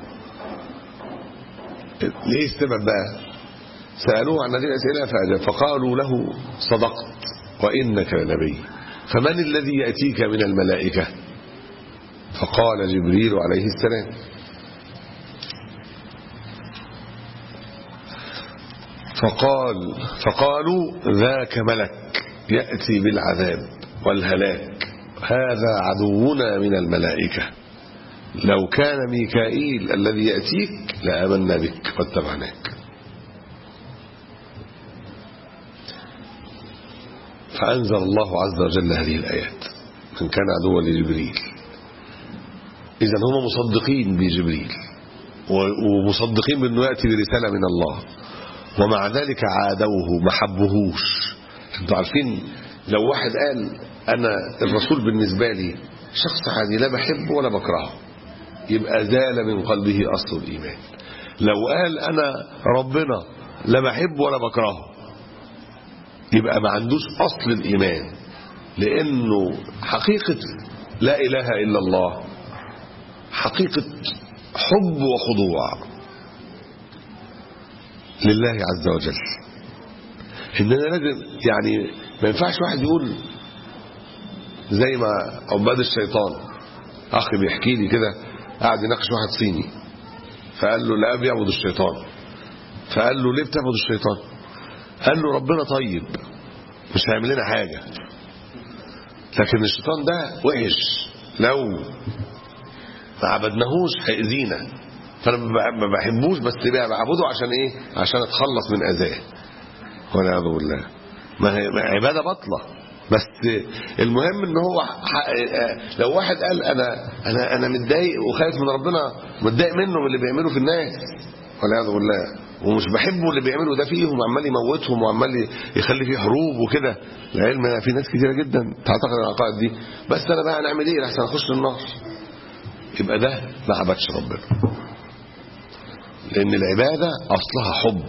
ليه السبب بقى سألوه عن هذه الأسئلة فأجاب فقالوا له صدقت وإنك لنبي فمن الذي يأتيك من الملائكة فقال جبريل عليه السلام فقال فقالوا ذاك ملك يأتي بالعذاب والهلاك هذا عدونا من الملائكة لو كان ميكائيل الذي يأتيك لآمنا بك واتبعناك فأنزل الله عز وجل هذه الآيات من كان عدوا لجبريل إذا هم مصدقين بجبريل ومصدقين بأنه يأتي برسالة من الله ومع ذلك عادوه ما حبهوش انتوا عارفين لو واحد قال أنا الرسول بالنسبة لي شخص عادي لا بحبه ولا بكرهه يبقى زال من قلبه أصل الإيمان لو قال أنا ربنا لا بحبه ولا بكرهه يبقى ما عندوش أصل الإيمان لأنه حقيقة لا إله إلا الله حقيقة حب وخضوع لله عز وجل إننا لازم يعني ما ينفعش واحد يقول زي ما عباد الشيطان أخي بيحكي لي كده قاعد يناقش واحد صيني فقال له لا بيعبد الشيطان فقال له ليه بتعبد الشيطان قال له ربنا طيب مش هيعمل لنا حاجة لكن الشيطان ده وحش لو ما عبدناهوش هيأذينا فانا ما بحبوش بس بعبده عشان ايه عشان اتخلص من اذاه والعياذ بالله ما هي عباده باطله بس المهم ان هو لو واحد قال انا انا انا متضايق وخايف من ربنا متضايق منه من اللي بيعمله في الناس والعياذ بالله ومش بحبه اللي بيعملوا ده فيهم وعمال يموتهم وعمال يخلي فيه حروب وكده العلم في ناس كتيره جدا تعتقد العقائد دي بس انا بقى هنعمل ايه لحسن اخش النار يبقى ده ما عبدش ربنا لان العباده اصلها حب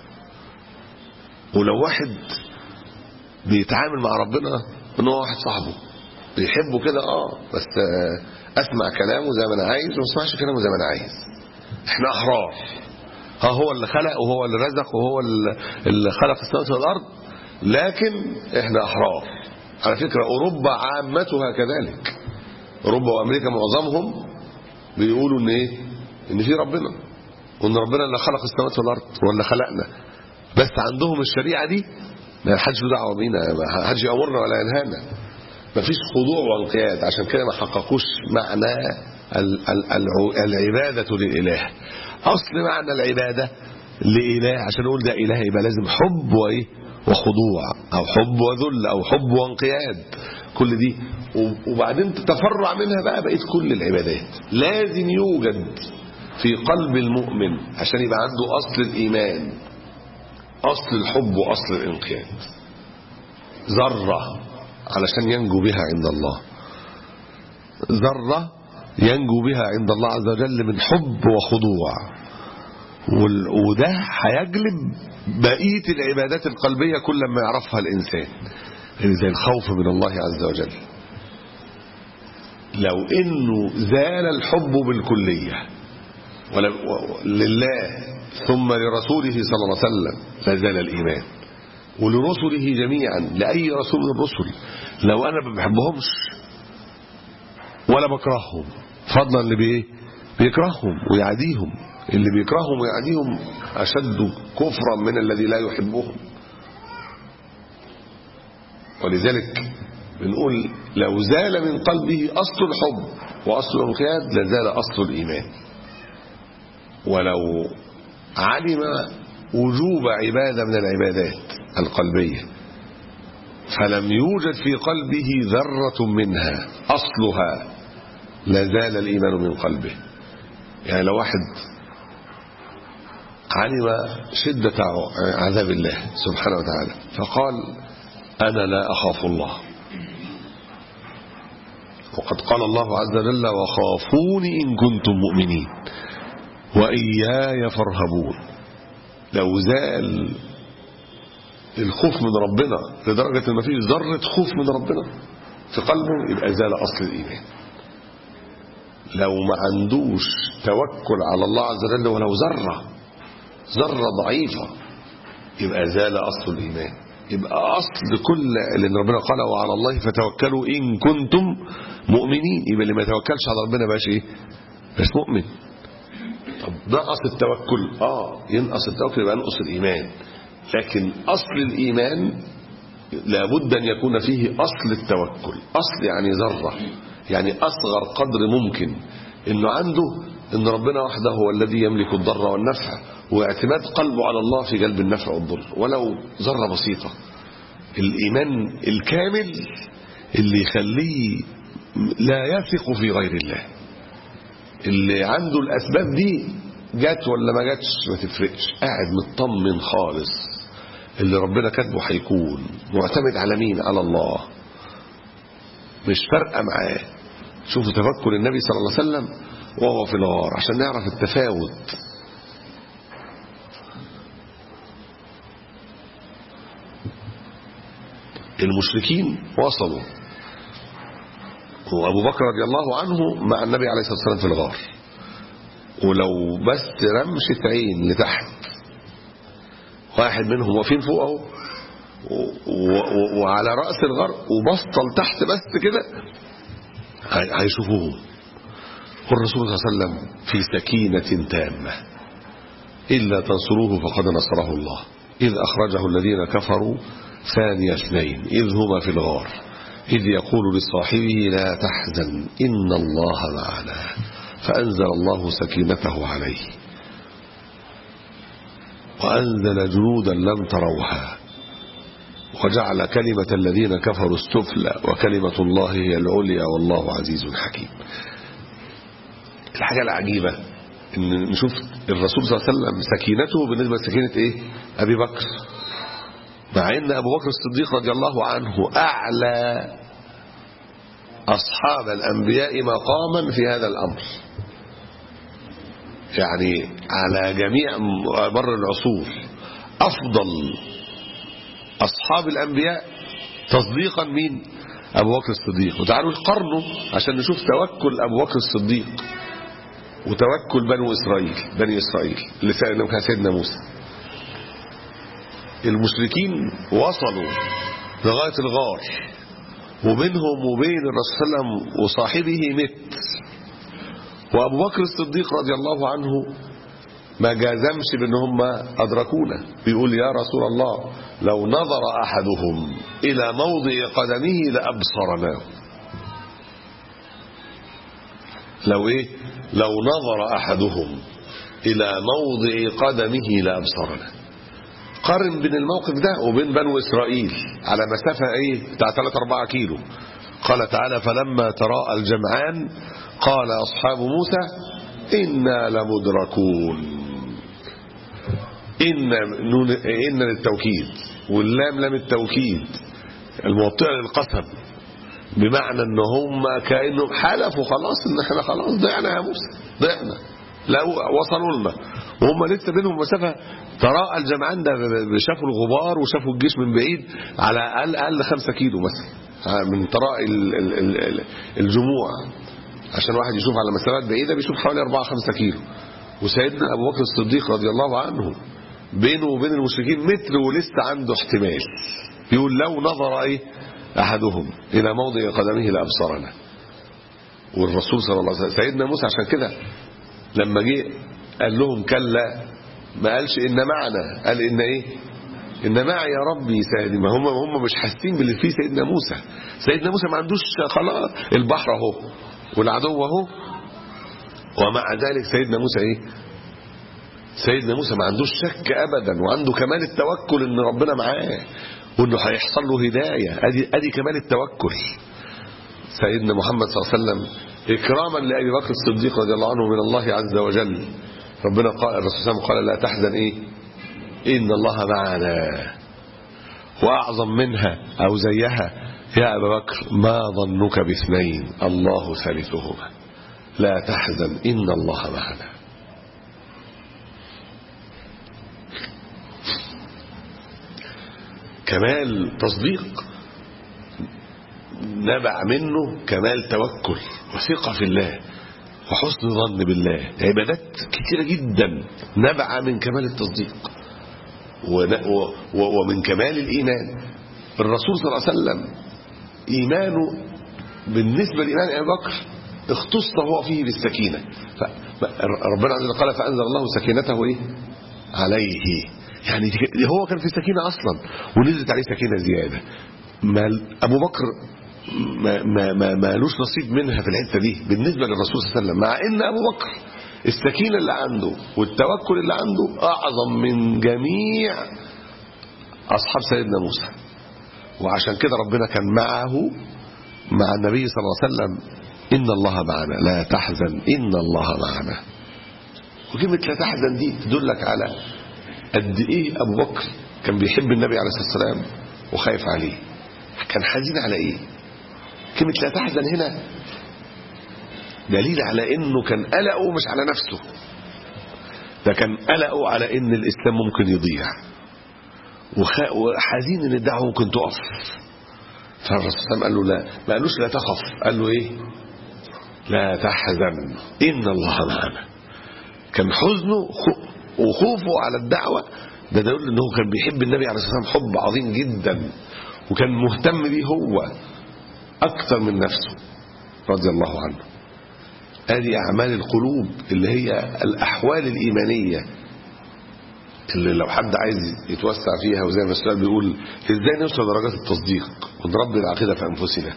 ولو واحد بيتعامل مع ربنا ان هو واحد صاحبه بيحبه كده اه بس آه اسمع كلامه زي ما انا عايز وما اسمعش كلامه زي ما انا عايز احنا احرار ها هو اللي خلق وهو اللي رزق وهو اللي خلق السماوات والارض لكن احنا احرار على فكره اوروبا عامتها كذلك اوروبا وامريكا معظمهم بيقولوا ان ايه ان في ربنا وان ربنا اللي خلق السماوات والارض هو اللي خلقنا بس عندهم الشريعه دي ما حدش له دعوه بينا ما حدش يامرنا ولا ينهانا ما فيش خضوع وانقياد عشان كده ما حققوش معنى ال ال ال العباده للاله اصل معنى العباده لاله عشان نقول ده اله يبقى لازم حب وايه وخضوع او حب وذل او حب وانقياد كل دي وبعدين تتفرع منها بقى بقيت كل العبادات لازم يوجد في قلب المؤمن عشان يبقى عنده اصل الايمان اصل الحب واصل الانقياد ذره علشان ينجو بها عند الله ذره ينجو بها عند الله عز وجل من حب وخضوع وده هيجلب بقيه العبادات القلبيه كل ما يعرفها الانسان زي الخوف من الله عز وجل لو انه زال الحب بالكليه لله ثم لرسوله صلى الله عليه وسلم لازال الايمان ولرسله جميعا لاي رسول من الرسل لو انا ما بحبهمش ولا بكرههم فضلا اللي بايه بيكرههم ويعاديهم اللي بيكرههم ويعاديهم اشد كفرا من الذي لا يحبهم ولذلك بنقول لو زال من قلبه اصل الحب واصل الانقياد لزال اصل الايمان ولو علم وجوب عباده من العبادات القلبيه فلم يوجد في قلبه ذره منها اصلها لازال الايمان من قلبه يعني لو واحد علم شده عذاب الله سبحانه وتعالى فقال انا لا اخاف الله وقد قال الله عز وجل وخافوني ان كنتم مؤمنين واياي فارهبون لو زال الخوف من ربنا لدرجه ان مفيش ذره خوف من ربنا في قلبه يبقى زال اصل الايمان لو ما عندوش توكل على الله عز وجل ولو ذره ذره ضعيفه يبقى زال اصل الايمان يبقى اصل كل لان ربنا قال وعلى الله فتوكلوا ان كنتم مؤمنين يبقى اللي ما يتوكلش على ربنا بقاش ايه بس مؤمن طب نقص التوكل اه ينقص التوكل يبقى ينقص الايمان لكن اصل الايمان لابد ان يكون فيه اصل التوكل اصل يعني ذره يعني اصغر قدر ممكن انه عنده ان ربنا وحده هو الذي يملك الضر والنفع واعتماد قلبه على الله في جلب النفع والضر ولو ذره بسيطه الايمان الكامل اللي يخليه لا يثق في غير الله اللي عنده الاسباب دي جت ولا ما جاتش ما تفرقش قاعد مطمن خالص اللي ربنا كاتبه هيكون معتمد على مين على الله مش فارقه معاه شوفوا تفكر النبي صلى الله عليه وسلم وهو في الغار عشان نعرف التفاوت المشركين وصلوا وابو بكر رضي الله عنه مع النبي عليه الصلاه والسلام في الغار ولو بس رمشة عين لتحت واحد منهم واقفين فوق اهو وعلى راس الغار وبسطه لتحت بس كده هيشوفوهم والرسول صلى الله عليه وسلم في سكينه تامه الا تنصروه فقد نصره الله اذ اخرجه الذين كفروا ثاني اثنين اذ هما في الغار إذ يقول لصاحبه لا تحزن إن الله معنا فأنزل الله سكينته عليه وأنزل جنودا لم تروها وجعل كلمة الذين كفروا السفلى وكلمة الله هي العليا والله عزيز حكيم الحاجة العجيبة ان نشوف الرسول صلى الله عليه وسلم سكينته بالنسبة لسكينة ايه ابي بكر مع ان ابو بكر الصديق رضي الله عنه اعلى اصحاب الانبياء مقاما في هذا الامر يعني على جميع مر العصور افضل اصحاب الانبياء تصديقا مين ابو بكر الصديق وتعالوا نقارنه عشان نشوف توكل ابو بكر الصديق وتوكل بنو اسرائيل بني اسرائيل اللي كان سيدنا موسى المشركين وصلوا لغايه الغار وبينهم وبين الرسول صلى الله عليه وسلم وصاحبه متر وابو بكر الصديق رضي الله عنه ما جازمش بان هم ادركونا بيقول يا رسول الله لو نظر احدهم الى موضع قدمه لابصرناه لو ايه لو نظر احدهم الى موضع قدمه لابصرنا قارن بين الموقف ده وبين بنو اسرائيل على مسافه ايه بتاع 3 4 كيلو قال تعالى فلما تراءى الجمعان قال اصحاب موسى انا لمدركون إن نون إن للتوكيد واللام لام التوكيد الموطئة للقسم بمعنى ان هم كانهم حلفوا خلاص ان احنا خلاص ضعنا يا موسى ضعنا لا وصلوا لنا وهم لسه بينهم مسافه تراءى الجمعان ده شافوا الغبار وشافوا الجيش من بعيد على اقل اقل 5 كيلو مثلا من تراءي الجموع عشان واحد يشوف على مسافات بعيده بيشوف حوالي 4 5 كيلو وسيدنا ابو بكر الصديق رضي الله عنه بينه وبين المشركين متر ولسه عنده احتمال يقول لو نظر ايه احدهم الى موضع قدمه لابصرنا والرسول صلى الله عليه وسلم سيدنا موسى عشان كده لما جه قال لهم كلا ما قالش ان معنا قال ان ايه ان معي يا ربي سيدي ما هم هم مش حاسين باللي فيه سيدنا موسى سيدنا موسى ما عندوش خلاص البحر اهو والعدو اهو ومع ذلك سيدنا موسى ايه سيدنا موسى ما عندوش شك ابدا وعنده كمال التوكل ان ربنا معاه وانه هيحصل له هدايه ادي ادي كمال التوكل سيدنا محمد صلى الله عليه وسلم اكراما لابي بكر الصديق رضي الله عنه من الله عز وجل ربنا قال الرسول صلى الله عليه وسلم قال لا تحزن ايه ان الله معنا واعظم منها او زيها يا ابا بكر ما ظنك باثنين الله ثالثهما لا تحزن ان الله معنا كمال تصديق نبع منه كمال توكل وثقة في الله وحسن ظن بالله عبادات كثيرة جدا نبع من كمال التصديق ومن كمال الإيمان الرسول صلى الله عليه وسلم إيمانه بالنسبة لإيمان أبي بكر اختص هو فيه بالسكينة ربنا عز وجل قال فأنزل الله سكينته إيه؟ عليه يعني هو كان في سكينة أصلا ونزلت عليه سكينة زيادة ما أبو بكر ما ما ما مالوش نصيب منها في الحته دي بالنسبه للرسول صلى الله عليه وسلم مع ان ابو بكر السكينه اللي عنده والتوكل اللي عنده اعظم من جميع اصحاب سيدنا موسى وعشان كده ربنا كان معه مع النبي صلى الله عليه وسلم ان الله معنا لا تحزن ان الله معنا وكلمه لا تحزن دي تدلك على قد ايه ابو بكر كان بيحب النبي عليه الصلاه والسلام وخايف عليه كان حزين على ايه كلمة لا تحزن هنا دليل على انه كان قلقه مش على نفسه ده كان قلقه على ان الاسلام ممكن يضيع وحزين ان الدعوه ممكن تقف فالرسول قال له لا ما قالوش لا تخف قال له ايه لا تحزن ان الله معنا كان حزنه وخوفه على الدعوه ده دليل انه كان بيحب النبي عليه الصلاه والسلام حب عظيم جدا وكان مهتم بيه هو أكثر من نفسه رضي الله عنه هذه أعمال القلوب اللي هي الأحوال الإيمانية اللي لو حد عايز يتوسع فيها وزي ما السؤال بيقول ازاي نوصل لدرجات التصديق ونربي العقيدة في أنفسنا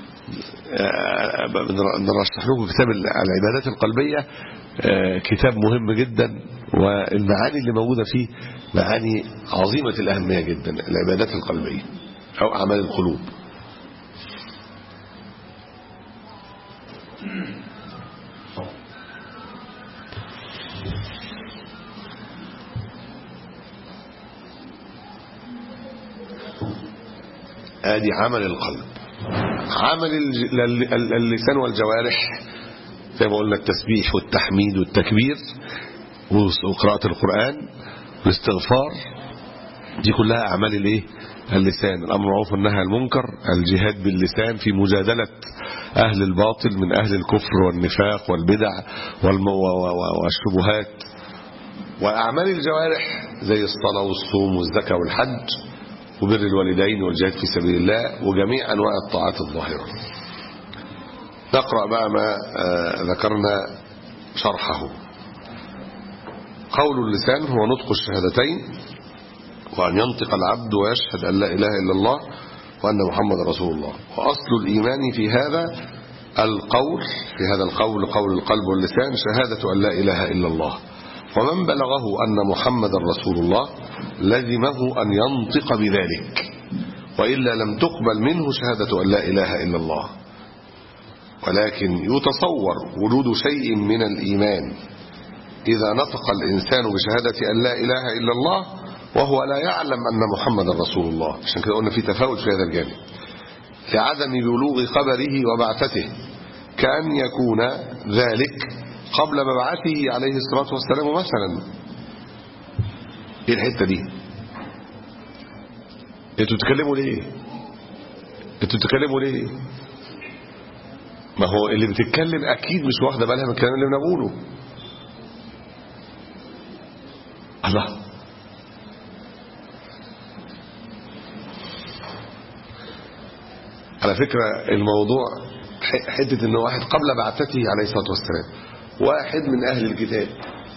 نرشح لكم كتاب العبادات القلبية كتاب مهم جدا والمعاني اللي موجودة فيه معاني عظيمة الأهمية جدا العبادات القلبية أو أعمال القلوب ادي عمل القلب عمل الج- ال- ال- اللسان والجوارح زي ما قلنا التسبيح والتحميد والتكبير وقراءة القرآن والاستغفار دي كلها أعمال الايه اللسان الأمر معروف والنهي عن المنكر الجهاد باللسان في مجادلة أهل الباطل من أهل الكفر والنفاق والبدع والم- و- و- و- والشبهات وأعمال الجوارح زي الصلاة والصوم والزكاة والحج وبر الوالدين والجهاد في سبيل الله وجميع أنواع الطاعات الظاهرة نقرأ بقى ما آه، ذكرنا شرحه قول اللسان هو نطق الشهادتين وأن ينطق العبد ويشهد أن لا إله إلا الله وأن محمد رسول الله وأصل الإيمان في هذا القول في هذا القول قول القلب واللسان شهادة أن لا إله إلا الله ومن بلغه أن محمد رسول الله لزمه أن ينطق بذلك وإلا لم تقبل منه شهادة أن لا إله إلا الله ولكن يتصور وجود شيء من الإيمان إذا نطق الإنسان بشهادة أن لا إله إلا الله وهو لا يعلم أن محمد رسول الله عشان كده قلنا في تفاوت في هذا الجانب لعدم بلوغ خبره وبعثته كأن يكون ذلك قبل مبعثه عليه الصلاة والسلام مثلا ايه الحتة دي انتوا بتتكلموا ليه انتوا بتتكلموا ليه ما هو اللي بتتكلم اكيد مش واخده بالها من الكلام اللي بنقوله الله على فكرة الموضوع ح- حتة ان واحد قبل بعثته عليه الصلاة والسلام واحد من اهل الكتاب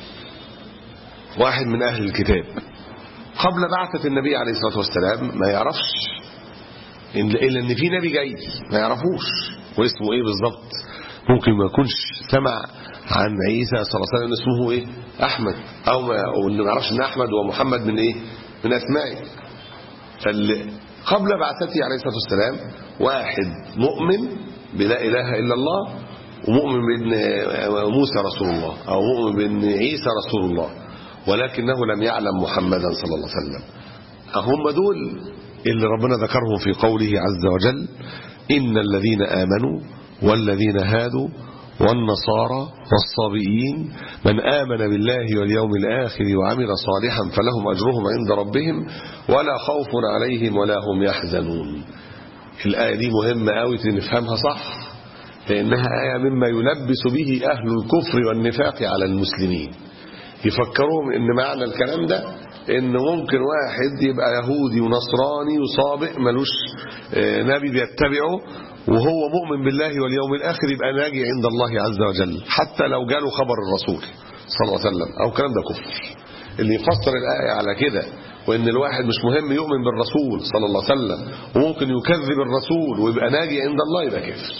واحد من اهل الكتاب قبل بعثة النبي عليه الصلاة والسلام ما يعرفش إن- الا ان في نبي جاي ما يعرفوش واسمه ايه بالظبط ممكن ما يكونش سمع عن عيسى صلى الله عليه وسلم اسمه ايه احمد او ما او انه ما يعرفش ان احمد ومحمد من ايه من اسمائه فال قبل بعثته عليه الصلاه والسلام واحد مؤمن بلا اله الا الله ومؤمن بان موسى رسول الله او مؤمن بان عيسى رسول الله ولكنه لم يعلم محمدا صلى الله عليه وسلم هم دول اللي ربنا ذكرهم في قوله عز وجل إن الذين آمنوا والذين هادوا والنصارى والصابئين من آمن بالله واليوم الآخر وعمل صالحا فلهم أجرهم عند ربهم ولا خوف عليهم ولا هم يحزنون الآية دي مهمة قوي نفهمها صح لأنها آية مما يلبس به أهل الكفر والنفاق على المسلمين يفكرون ان معنى الكلام ده ان ممكن واحد يبقى يهودي ونصراني وصابئ ملوش آه، نبي بيتبعه وهو مؤمن بالله واليوم الاخر يبقى ناجي عند الله عز وجل حتى لو جاله خبر الرسول صلى الله عليه وسلم او الكلام ده كفر اللي يفسر الايه على كده وان الواحد مش مهم يؤمن بالرسول صلى الله عليه وسلم وممكن يكذب الرسول ويبقى ناجي عند الله يبقى كافر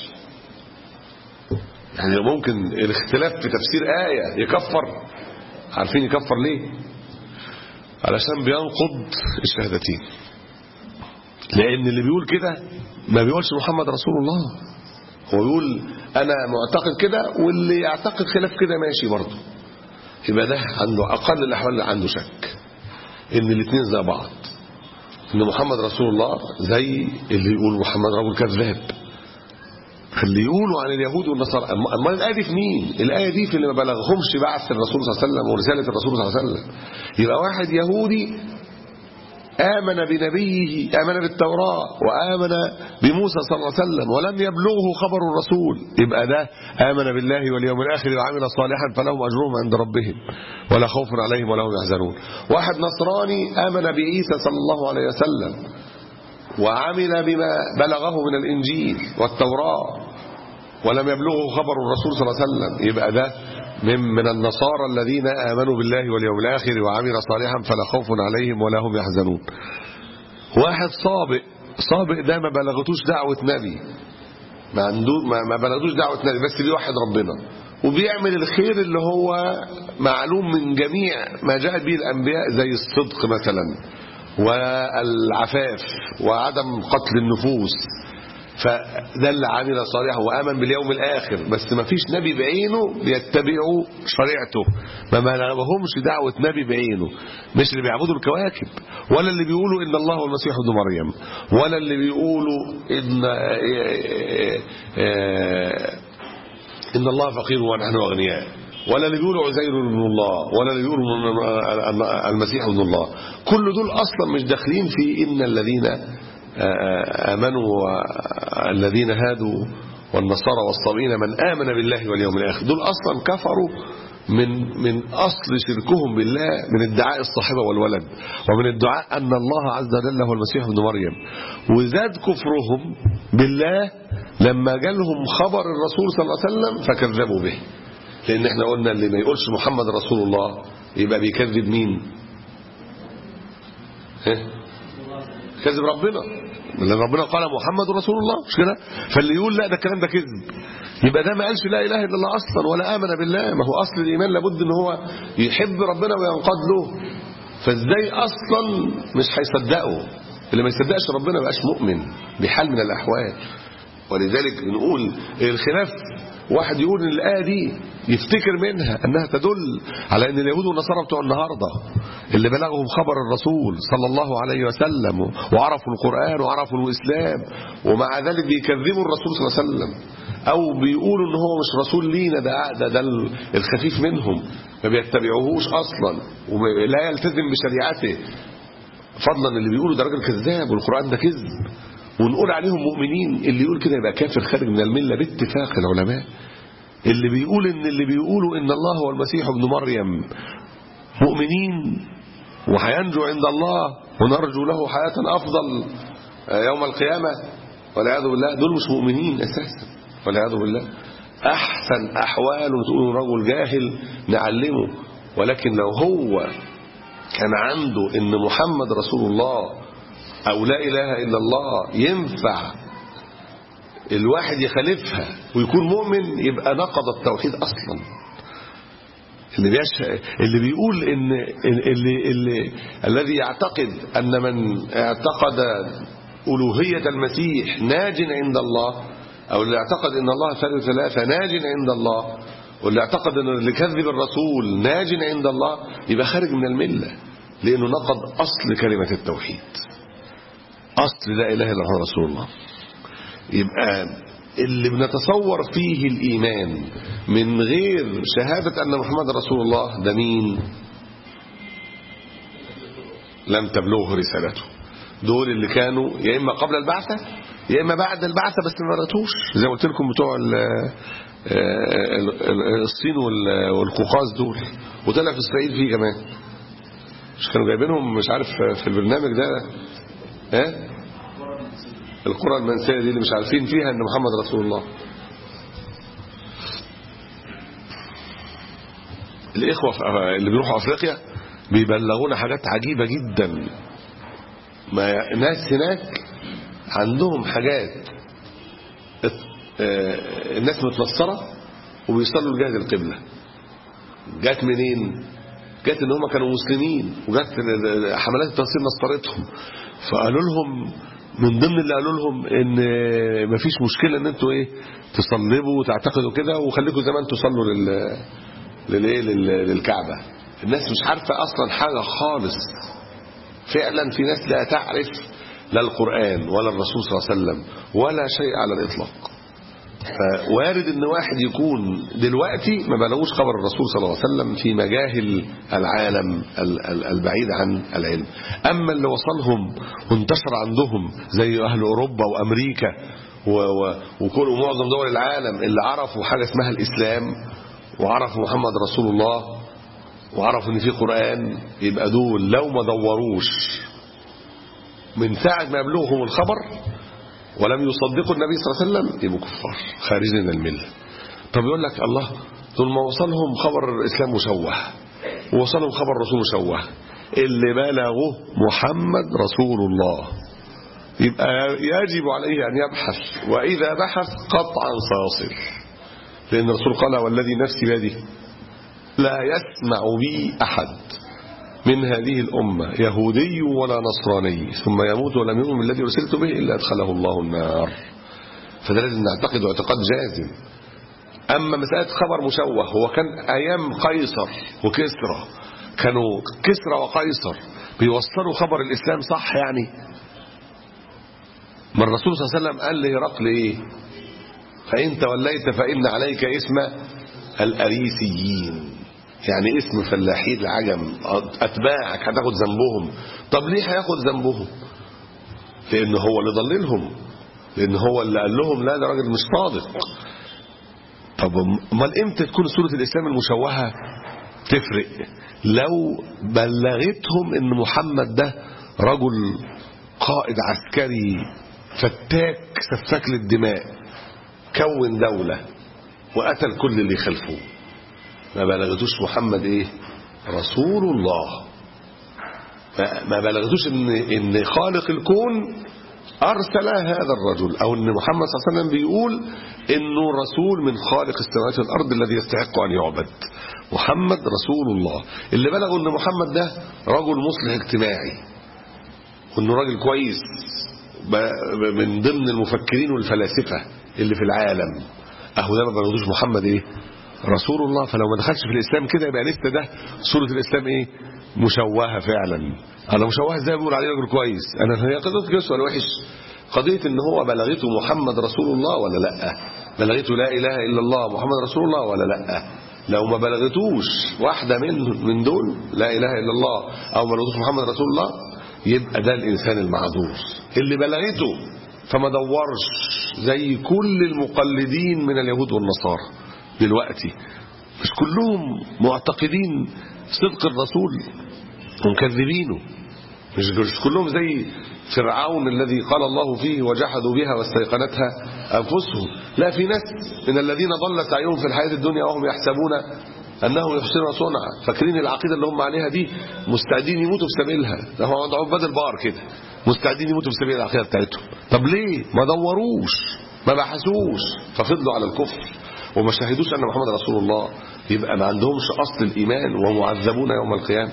يعني ممكن الاختلاف في تفسير آية يكفر عارفين يكفر ليه علشان بينقض الشهادتين لأن اللي بيقول كده ما بيقولش محمد رسول الله هو بيقول أنا معتقد كده واللي يعتقد خلاف كده ماشي برضه يبقى ده عنده أقل الأحوال اللي عنده شك إن الاثنين زي بعض إن محمد رسول الله زي اللي يقول محمد رجل كذاب اللي يقولوا عن اليهود والنصارى أم- امال الايه دي في مين الايه دي في اللي ما بلغهمش بعث الرسول صلى الله عليه وسلم ورساله الرسول صلى الله عليه وسلم يبقى واحد يهودي آمن بنبيه آمن بالتوراة وآمن بموسى صلى الله عليه وسلم ولم يبلغه خبر الرسول يبقى ده آمن بالله واليوم الآخر وعمل صالحا فلهم أجرهم عند ربهم ولا خوف عليهم ولا هم يحزنون واحد نصراني آمن بعيسى صلى الله عليه وسلم وعمل بما بلغه من الإنجيل والتوراة ولم يبلغه خبر الرسول صلى الله عليه وسلم يبقى ده من من النصارى الذين آمنوا بالله واليوم الآخر وعمل صالحا فلا خوف عليهم ولا هم يحزنون واحد صابئ صابئ ده ما بلغتوش دعوة نبي ما عنده ما, ما بلغتوش دعوة نبي بس بيوحد ربنا وبيعمل الخير اللي هو معلوم من جميع ما جاء به الأنبياء زي الصدق مثلا والعفاف وعدم قتل النفوس فده اللي عمل صالحا وامن باليوم الاخر بس ما فيش نبي بعينه بيتبعوا شريعته ما بلغهمش دعوه نبي بعينه مش اللي بيعبدوا الكواكب ولا اللي بيقولوا ان الله هو المسيح ابن مريم ولا اللي بيقولوا ان ان الله فقير ونحن اغنياء ولا اللي بيقولوا عزير ابن الله ولا اللي بيقولوا المسيح ابن الله كل دول اصلا مش داخلين في ان الذين آمنوا والذين هادوا والنصارى والصابئين من آمن بالله واليوم الآخر دول أصلا كفروا من من أصل شركهم بالله من ادعاء الصاحبة والولد ومن ادعاء أن الله عز وجل هو المسيح ابن مريم وزاد كفرهم بالله لما جالهم خبر الرسول صلى الله عليه وسلم فكذبوا به لأن احنا قلنا اللي ما يقولش محمد رسول الله يبقى بيكذب مين كذب ربنا لان ربنا قال محمد رسول الله مش كده فاللي يقول لا ده الكلام ده كذب يبقى ده ما قالش لا اله الا الله اصلا ولا امن بالله ما هو اصل الايمان لابد ان هو يحب ربنا وينقاد له فازاي اصلا مش هيصدقه اللي ما يصدقش ربنا ما بقاش مؤمن بحال من الاحوال ولذلك بنقول الخلاف واحد يقول ان الايه دي يفتكر منها انها تدل على ان اليهود والنصارى بتوع النهارده اللي بلغهم خبر الرسول صلى الله عليه وسلم وعرفوا القران وعرفوا الاسلام ومع ذلك بيكذبوا الرسول صلى الله عليه وسلم او بيقولوا ان هو مش رسول لينا ده ده, ده الخفيف منهم ما بيتبعوهوش اصلا ولا يلتزم بشريعته فضلا اللي بيقولوا ده راجل كذاب والقران ده كذب ونقول عليهم مؤمنين اللي يقول كده يبقى كافر خارج من المله باتفاق العلماء اللي بيقول ان اللي بيقولوا ان الله هو المسيح ابن مريم مؤمنين وهينجو عند الله ونرجو له حياة أفضل يوم القيامة والعياذ بالله دول مش مؤمنين أساسا والعياذ بالله أحسن أحواله تقولوا رجل جاهل نعلمه ولكن لو هو كان عنده ان محمد رسول الله او لا اله الا الله ينفع الواحد يخالفها ويكون مؤمن يبقى نقض التوحيد اصلا اللي بيش... اللي بيقول ان اللي اللي الذي يعتقد ان من اعتقد الوهيه المسيح ناج عند الله او اللي اعتقد ان الله ثالث ثلاثه ناج عند الله واللي اعتقد ان اللي كذب الرسول ناج عند الله يبقى خارج من المله لانه نقض اصل كلمه التوحيد اصل لا اله الا الله رسول الله يبقى اللي بنتصور فيه الإيمان من غير شهادة أن محمد رسول الله ده مين لم تبلغه رسالته دول اللي كانوا يا إما قبل البعثة يا إما بعد البعثة بس ما مرتوش زي ما قلت لكم بتوع الصين والقوقاز دول وطلع في إسرائيل فيه كمان مش كانوا جايبينهم مش عارف في البرنامج ده ها القرى المنسية دي اللي مش عارفين فيها ان محمد رسول الله الإخوة اللي بيروحوا أفريقيا بيبلغونا حاجات عجيبة جدا ما ناس هناك عندهم حاجات الناس متنصرة وبيصلوا لجهة القبلة جات منين جات ان هم كانوا مسلمين وجات حملات التنصير نصرتهم فقالوا لهم من ضمن اللي قالوا لهم ان مفيش مشكله ان انتوا ايه تصلبوا وتعتقدوا كده وخليكم زمان تصلوا لل للايه للكعبه الناس مش عارفه اصلا حاجه خالص فعلا في ناس لا تعرف لا القران ولا الرسول صلى الله عليه وسلم ولا شيء على الاطلاق فوارد ان واحد يكون دلوقتي ما بلغوش خبر الرسول صلى الله عليه وسلم في مجاهل العالم البعيد عن العلم اما اللي وصلهم وانتشر عندهم زي اهل اوروبا وامريكا وكل معظم دول العالم اللي عرفوا حاجه اسمها الاسلام وعرفوا محمد رسول الله وعرفوا ان في قران يبقى دول لو ما دوروش من ساعه ما يبلغهم الخبر ولم يصدقوا النبي صلى الله عليه وسلم يبقوا كفار خارجين من المله طب يقول لك الله طول ما وصلهم خبر الاسلام مشوه ووصلهم خبر الرسول مشوه اللي بلغه محمد رسول الله يبقى يجب عليه ان يبحث واذا بحث قطعا سيصل لان الرسول قال والذي نفسي بيده لا يسمع بي احد من هذه الأمة يهودي ولا نصراني ثم يموت ولم يؤمن بالذي أرسلت به إلا أدخله الله النار فده لازم نعتقده اعتقاد جازم أما مسألة خبر مشوه هو كان أيام قيصر وكسرى كانوا كسرى وقيصر بيوصلوا خبر الإسلام صح يعني ما الرسول صلى الله عليه وسلم قال لهرقل إيه فإن توليت فإن عليك اسم الأريسيين يعني اسم فلاحين العجم أتباعك هتاخد ذنبهم طب ليه هياخد ذنبهم لأن هو اللي ضللهم لأن هو اللي قال لهم لا ده راجل مش صادق طب امال امتى تكون سورة الإسلام المشوهة تفرق لو بلغتهم ان محمد ده رجل قائد عسكري فتاك سفاك للدماء كون دولة وقتل كل اللي خلفوه ما بلغتوش محمد ايه رسول الله ما بلغتوش ان ان خالق الكون ارسل هذا الرجل او ان محمد صلى الله عليه وسلم بيقول انه رسول من خالق السماوات والارض الذي يستحق ان يعبد محمد رسول الله اللي بلغوا ان محمد ده رجل مصلح اجتماعي وانه راجل كويس من ضمن المفكرين والفلاسفه اللي في العالم اهو ده ما بلغوش محمد ايه رسول الله فلو ما دخلش في الاسلام كده يبقى لسه ده سوره الاسلام ايه مشوهه فعلا انا مشوهه ازاي بقول عليه راجل كويس انا هي قضيه كويس ولا وحش قضيه ان هو بلغته محمد رسول الله ولا لا بلغته لا اله الا الله محمد رسول الله ولا لا لو ما بلغتوش واحده من من دول لا اله الا الله او ما بلغتوش محمد رسول الله يبقى ده الانسان المعذور اللي بلغته فما دورش زي كل المقلدين من اليهود والنصارى دلوقتي مش كلهم معتقدين صدق الرسول ومكذبينه مش مش كلهم زي فرعون الذي قال الله فيه وجحدوا بها واستيقنتها أنفسهم لا في ناس من الذين ضل سعيهم في الحياة الدنيا وهم يحسبون أنهم يحسنون صنعا فاكرين العقيدة اللي هم عليها دي مستعدين يموتوا في سبيلها ده هو عند عباد البقر كده مستعدين يموتوا في سبيل العقيدة بتاعتهم طب ليه ما دوروش ما بحثوش ففضلوا على الكفر وما شهدوش أن محمد رسول الله يبقى ما عندهمش أصل الإيمان ومعذبون يوم القيامة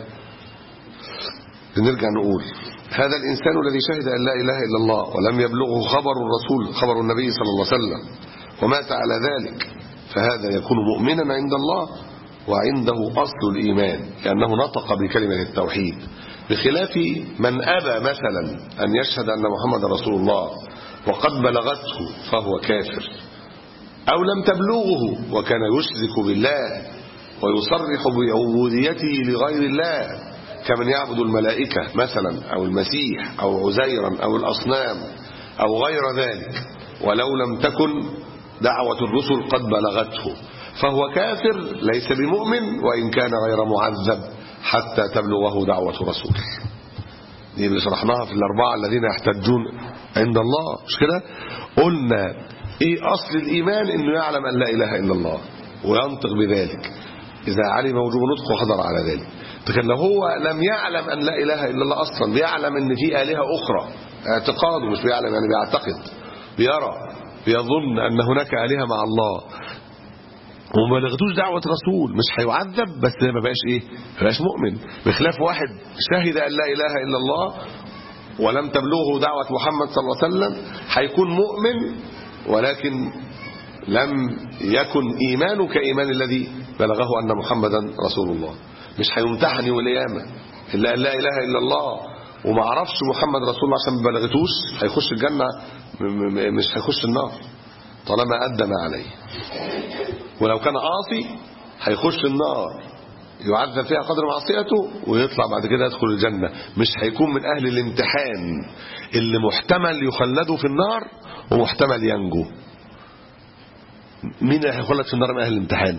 نرجع نقول هذا الإنسان الذي شهد أن لا إله إلا الله ولم يبلغه خبر الرسول خبر النبي صلى الله عليه وسلم ومات على ذلك فهذا يكون مؤمنا عند الله وعنده أصل الإيمان لأنه نطق بكلمة التوحيد بخلاف من أبى مثلا أن يشهد أن محمد رسول الله وقد بلغته فهو كافر أو لم تبلغه وكان يشرك بالله ويصرح بعبوديته لغير الله كمن يعبد الملائكة مثلا أو المسيح أو عزيرا أو الأصنام أو غير ذلك ولو لم تكن دعوة الرسل قد بلغته فهو كافر ليس بمؤمن وإن كان غير معذب حتى تبلغه دعوة رسول دي اللي شرحناها في الأربعة الذين يحتجون عند الله مش كده قلنا ايه أصل الإيمان انه يعلم أن لا إله إلا الله وينطق بذلك إذا علم وجوب نطق وحضر على ذلك لكن لو هو لم يعلم أن لا إله إلا الله أصلا بيعلم أن في آلهة أخرى اعتقاده مش بيعلم يعني بيعتقد بيرى بيظن أن هناك آلهة مع الله وما بلغتوش دعوة رسول مش هيعذب بس ما بقاش ايه ما بقاش مؤمن بخلاف واحد شهد أن لا إله إلا الله ولم تبلغه دعوة محمد صلى الله عليه وسلم هيكون مؤمن ولكن لم يكن إيمانه كإيمان الذي بلغه أن محمدا رسول الله مش هيمتحن يوم القيامة إلا أن لا إله إلا الله وما عرفش محمد رسول الله عشان ما بلغتوش هيخش الجنة مش هيخش النار طالما أدى ما عليه ولو كان عاصي هيخش النار يعذب فيها قدر معصيته ويطلع بعد كده يدخل الجنة مش هيكون من أهل الامتحان اللي محتمل يخلدوا في النار ومحتمل ينجو مين اللي هيخلد في النار من أهل الامتحان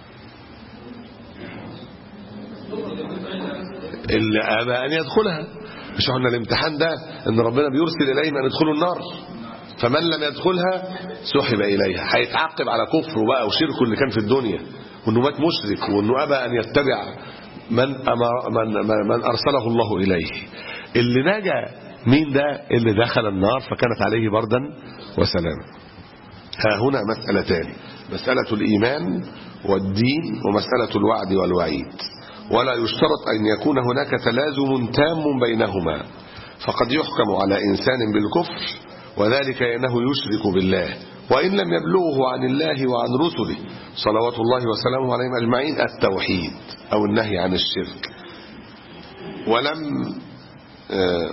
اللي أبى أن يدخلها مش احنا الامتحان ده ان ربنا بيرسل إليهم أن يدخلوا النار فمن لم يدخلها سحب إليها هيتعاقب على كفره بقى وشركه اللي كان في الدنيا وانه مات مشرك وانه ابى ان يتبع من أمر من, من, من ارسله الله اليه اللي نجا مين ده اللي دخل النار فكانت عليه بردا وسلاما ها هنا مسألتان مسألة الإيمان والدين ومسألة الوعد والوعيد ولا يشترط أن يكون هناك تلازم تام بينهما فقد يحكم على إنسان بالكفر وذلك أنه يشرك بالله وإن لم يبلغه عن الله وعن رسله صلوات الله وسلامه عليهم أجمعين التوحيد أو النهي عن الشرك ولم آه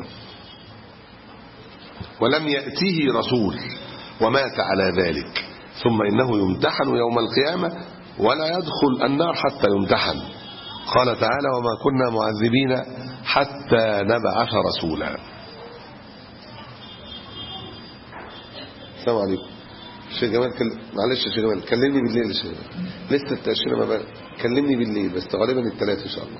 ولم يأته رسول ومات على ذلك ثم إنه يمتحن يوم القيامة ولا يدخل النار حتى يمتحن قال تعالى وما كنا معذبين حتى نبعث رسولا السلام عليكم شيخ جمال كل... معلش يا شيخ جمال كلمني بالليل يا شيخ جمال لسه التأشيرة ما بقى كلمني بالليل بس غالبا الثلاث إن شاء الله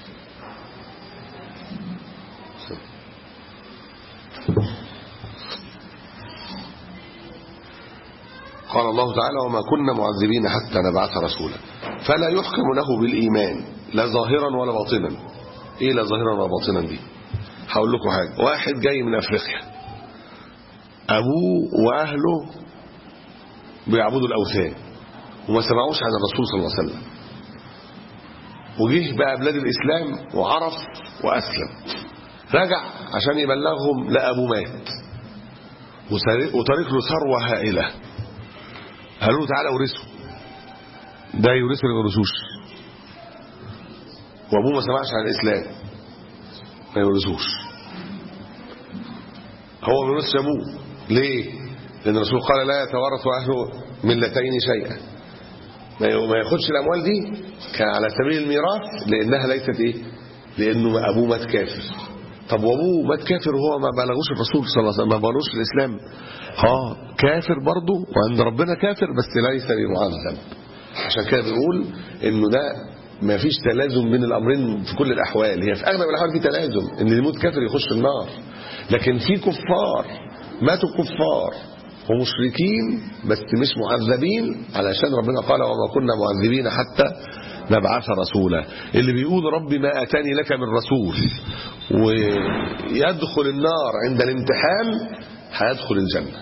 قال الله تعالى وما كنا معذبين حتى نبعث رسولا فلا يحكم له بالإيمان لا ظاهرا ولا باطنا ايه لا ظاهرا ولا باطنا دي هقول لكم حاجة واحد جاي من افريقيا ابوه واهله بيعبدوا الاوثان وما سمعوش عن الرسول صلى الله عليه وسلم وجه بقى بلاد الاسلام وعرف واسلم رجع عشان يبلغهم لا ابوه مات وتارك له ثروه هائله قالوا له تعالى ورثه ده يورثه ولا ما يورثوش وابوه ما سمعش عن الاسلام ما يورثوش هو ما يورثش ابوه ليه لان الرسول قال لا يتورث اهل ملتين شيئا ما ياخدش الاموال دي كان على سبيل الميراث لانها ليست ايه لانه ابوه مات كافر طب وابوه مات كافر وهو ما بلغوش الرسول صلى الله عليه وسلم ما بلغوش الاسلام اه كافر برضه وعند ربنا كافر بس ليس بمعذب عشان كده بنقول انه ده ما فيش تلازم بين الامرين في كل الاحوال هي في اغلب الاحوال في تلازم ان اللي يموت كافر يخش النار لكن في كفار ماتوا كفار ومشركين بس مش معذبين علشان ربنا قال وما كنا معذبين حتى نبعث رسولا اللي بيقول ربي ما اتاني لك من رسول ويدخل النار عند الامتحان هيدخل الجنه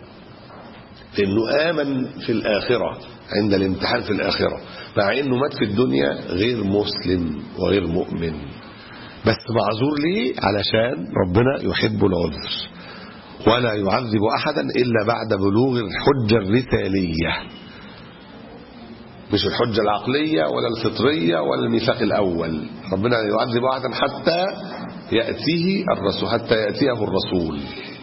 لانه امن في الاخره عند الامتحان في الآخرة مع أنه مات في الدنيا غير مسلم وغير مؤمن بس معذور ليه علشان ربنا يحب العذر ولا يعذب أحدا إلا بعد بلوغ الحجة الرسالية مش الحجة العقلية ولا الفطرية ولا الميثاق الأول ربنا لا يعذب أحدا حتى يأتيه الرسول حتى يأتيه الرسول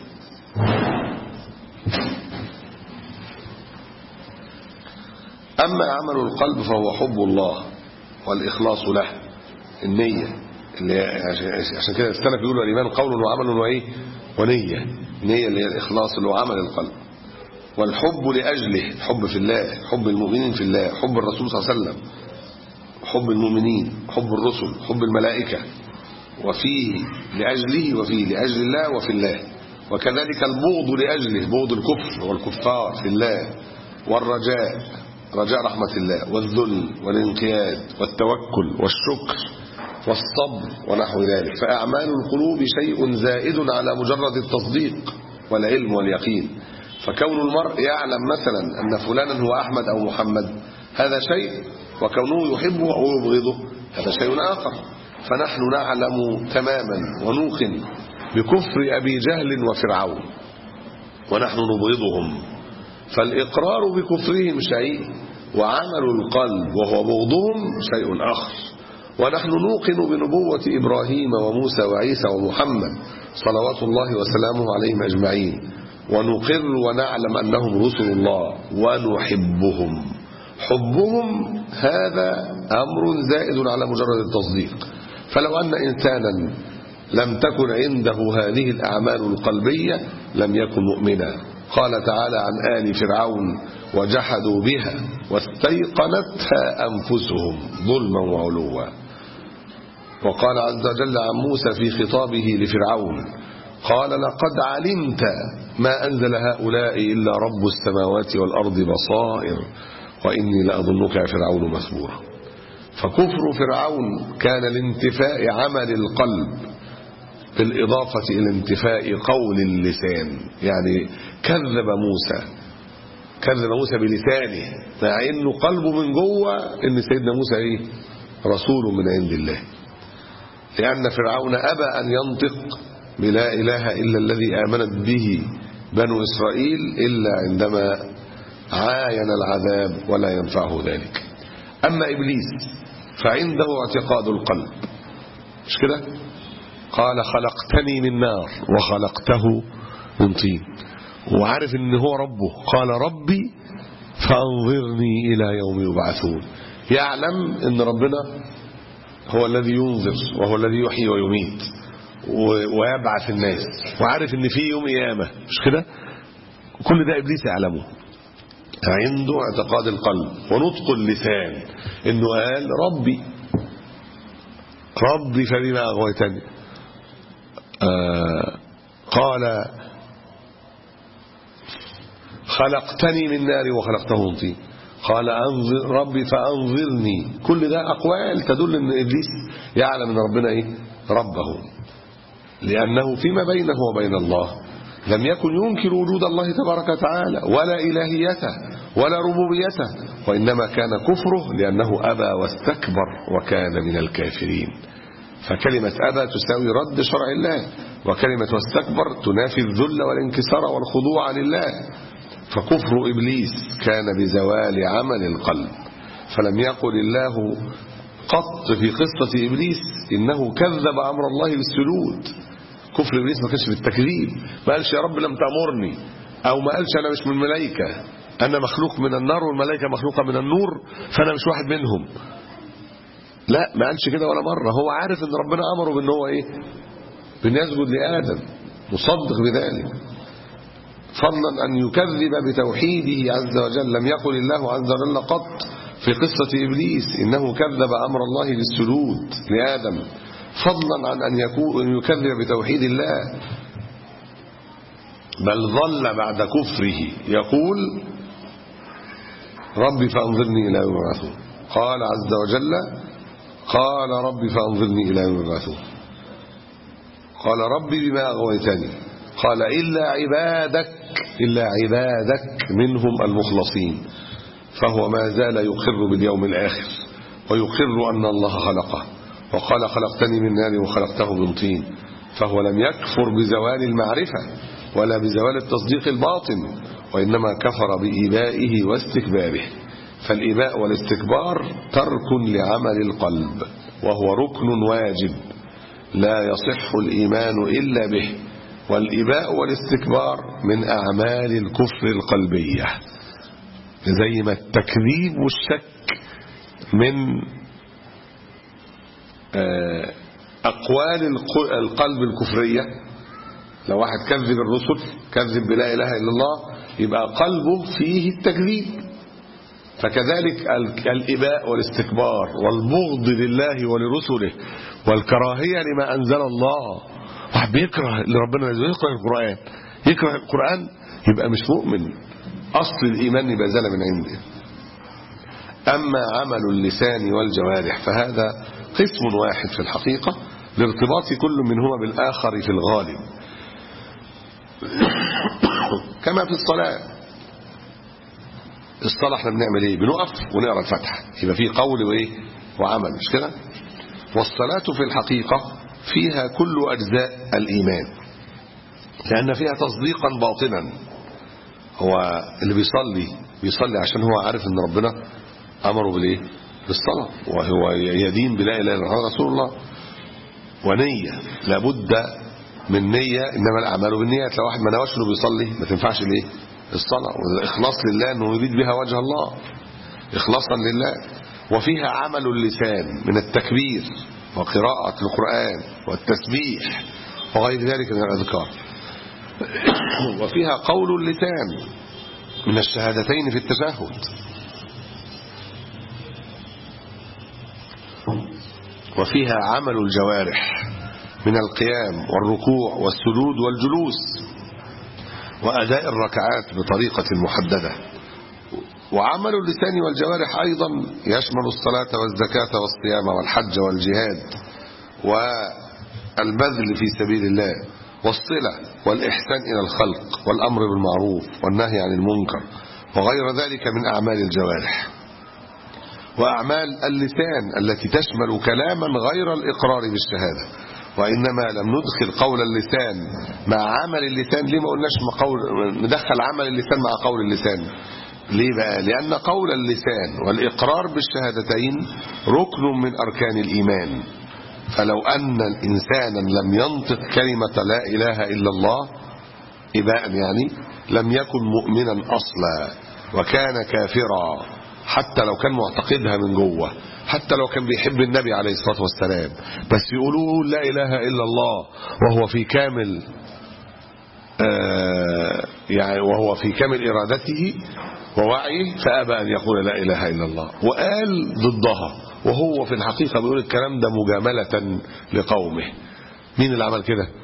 أما عمل القلب فهو حب الله والإخلاص له النية اللي عشان كده السلف يقولوا الإيمان قول وعمل وإيه ونية النية اللي هي الإخلاص اللي هو عمل القلب والحب لأجله الحب في الله حب المؤمنين في الله حب الرسول صلى الله عليه وسلم حب المؤمنين حب الرسل حب الملائكة وفيه لأجله وفيه لأجل الله وفي الله وكذلك البغض لأجله بغض الكفر والكفار في الله والرجاء رجاء رحمة الله والذل والانقياد والتوكل والشكر والصبر ونحو ذلك فأعمال القلوب شيء زائد على مجرد التصديق والعلم واليقين فكون المرء يعلم مثلا أن فلانا هو أحمد أو محمد هذا شيء وكونه يحبه أو يبغضه هذا شيء آخر فنحن نعلم تماما ونوقن بكفر أبي جهل وفرعون ونحن نبغضهم فالإقرار بكفرهم شيء وعمل القلب وهو بغضهم شيء آخر ونحن نوقن بنبوة إبراهيم وموسى وعيسى ومحمد صلوات الله وسلامه عليهم أجمعين ونقر ونعلم أنهم رسل الله ونحبهم حبهم هذا أمر زائد على مجرد التصديق فلو أن إنسانا لم تكن عنده هذه الأعمال القلبية لم يكن مؤمنا قال تعالى عن آل فرعون وجحدوا بها واستيقنتها أنفسهم ظلما وعلوا وقال عز وجل عن موسى في خطابه لفرعون قال لقد علمت ما أنزل هؤلاء إلا رب السماوات والأرض بصائر وإني لأظنك يا فرعون مثبورا فكفر فرعون كان لانتفاء عمل القلب بالإضافة إلى انتفاء قول اللسان يعني كذب موسى كذب موسى بلسانه مع انه قلبه من جوه ان سيدنا موسى ايه رسول من عند الله لأن فرعون أبى أن ينطق بلا إله إلا الذي آمنت به بنو إسرائيل إلا عندما عاين العذاب ولا ينفعه ذلك أما إبليس فعنده اعتقاد القلب مش كده قال خلقتني من نار وخلقته من طين وعارف ان هو ربه قال ربي فانظرني الى يوم يبعثون يعلم ان ربنا هو الذي ينظر وهو الذي يحيي ويميت ويبعث الناس وعارف ان في يوم قيامه مش كده كل ده ابليس يعلمه عنده اعتقاد القلب ونطق اللسان انه قال ربي ربي فبما اغويتني آه قال خلقتني من نار وخلقته من طين قال أنظر ربي فأنظرني كل ده أقوال تدل أن إبليس يعلم أن ربنا إيه ربه لأنه فيما بينه وبين الله لم يكن ينكر وجود الله تبارك وتعالى ولا إلهيته ولا ربوبيته وإنما كان كفره لأنه أبى واستكبر وكان من الكافرين فكلمة أبى تساوي رد شرع الله وكلمة واستكبر تنافي الذل والانكسار والخضوع لله فكفر إبليس كان بزوال عمل القلب فلم يقل الله قط في قصة إبليس إنه كذب أمر الله بالسلوك كفر إبليس ما كانش بالتكذيب ما قالش يا رب لم تأمرني أو ما قالش أنا مش من الملائكة أنا مخلوق من النار والملائكة مخلوقة من النور فأنا مش واحد منهم لا ما قالش كده ولا مرة هو عارف ان ربنا أمره بأن هو إيه بأن يسجد لآدم مصدق بذلك فضلا أن يكذب بتوحيده عز وجل لم يقل الله عز وجل قط في قصة إبليس إنه كذب أمر الله بالسجود لآدم فضلا عن أن يكون يكذب بتوحيد الله بل ظل بعد كفره يقول ربي فأنظرني إلى يوم يبعثون قال عز وجل قال ربي فأنظرني إلى يوم يبعثون قال ربي بما أغويتني قال إلا عبادك إلا عبادك منهم المخلصين فهو ما زال يقر باليوم الآخر ويقر أن الله خلقه وقال خلقتني من نار وخلقته من طين فهو لم يكفر بزوال المعرفة ولا بزوال التصديق الباطن وإنما كفر بإيبائه واستكباره فالإباء والاستكبار ترك لعمل القلب وهو ركن واجب لا يصح الإيمان إلا به والإباء والاستكبار من أعمال الكفر القلبية زي ما التكذيب والشك من أقوال القلب الكفرية لو واحد كذب الرسل كذب بلا إله إلا الله يبقى قلبه فيه التكذيب فكذلك الإباء والاستكبار والبغض لله ولرسله والكراهية لما أنزل الله واحد بيكره اللي ربنا ينزل يكره القرآن يكره القرآن يبقى مش مؤمن أصل الإيمان يبقى زال من عنده أما عمل اللسان والجوارح فهذا قسم واحد في الحقيقة لارتباط كل منهما بالآخر في الغالب كما في الصلاة الصلاة احنا بنعمل ايه بنقف ونقرأ الفتحة يبقى فيه قول وايه وعمل مش كده والصلاة في الحقيقة فيها كل أجزاء الإيمان لأن فيها تصديقا باطنا هو اللي بيصلي بيصلي عشان هو عارف ان ربنا أمره بالايه بالصلاة وهو يدين بلا إله إلا الله رسول الله ونية لابد من نية إنما الأعمال بالنيات لو واحد ما نواش انه بيصلي ما تنفعش ليه الصلاة والإخلاص لله أنه يريد بها وجه الله إخلاصا لله وفيها عمل اللسان من التكبير وقراءة القرآن والتسبيح وغير ذلك من الأذكار وفيها قول اللسان من الشهادتين في التشهد وفيها عمل الجوارح من القيام والركوع والسجود والجلوس وأداء الركعات بطريقة محددة وعمل اللسان والجوارح أيضا يشمل الصلاة والزكاة والصيام والحج والجهاد والبذل في سبيل الله والصلة والإحسان إلى الخلق والأمر بالمعروف والنهي عن المنكر وغير ذلك من أعمال الجوارح وأعمال اللسان التي تشمل كلاما غير الإقرار بالشهادة وإنما لم ندخل قول اللسان مع عمل اللسان ليه ما قلناش ما قول ندخل عمل اللسان مع قول اللسان ليه بقى لأن قول اللسان والإقرار بالشهادتين ركن من أركان الإيمان فلو أن الإنسان لم ينطق كلمة لا إله إلا الله إباء يعني لم يكن مؤمنا أصلا وكان كافرا حتى لو كان معتقدها من جوه حتى لو كان بيحب النبي عليه الصلاة والسلام بس يقولوا لا إله إلا الله وهو في كامل آه يعني وهو في كامل إرادته ووعيه فأبى أن يقول لا إله إلا الله وقال ضدها وهو في الحقيقة بيقول الكلام ده مجاملة لقومه مين اللي عمل كده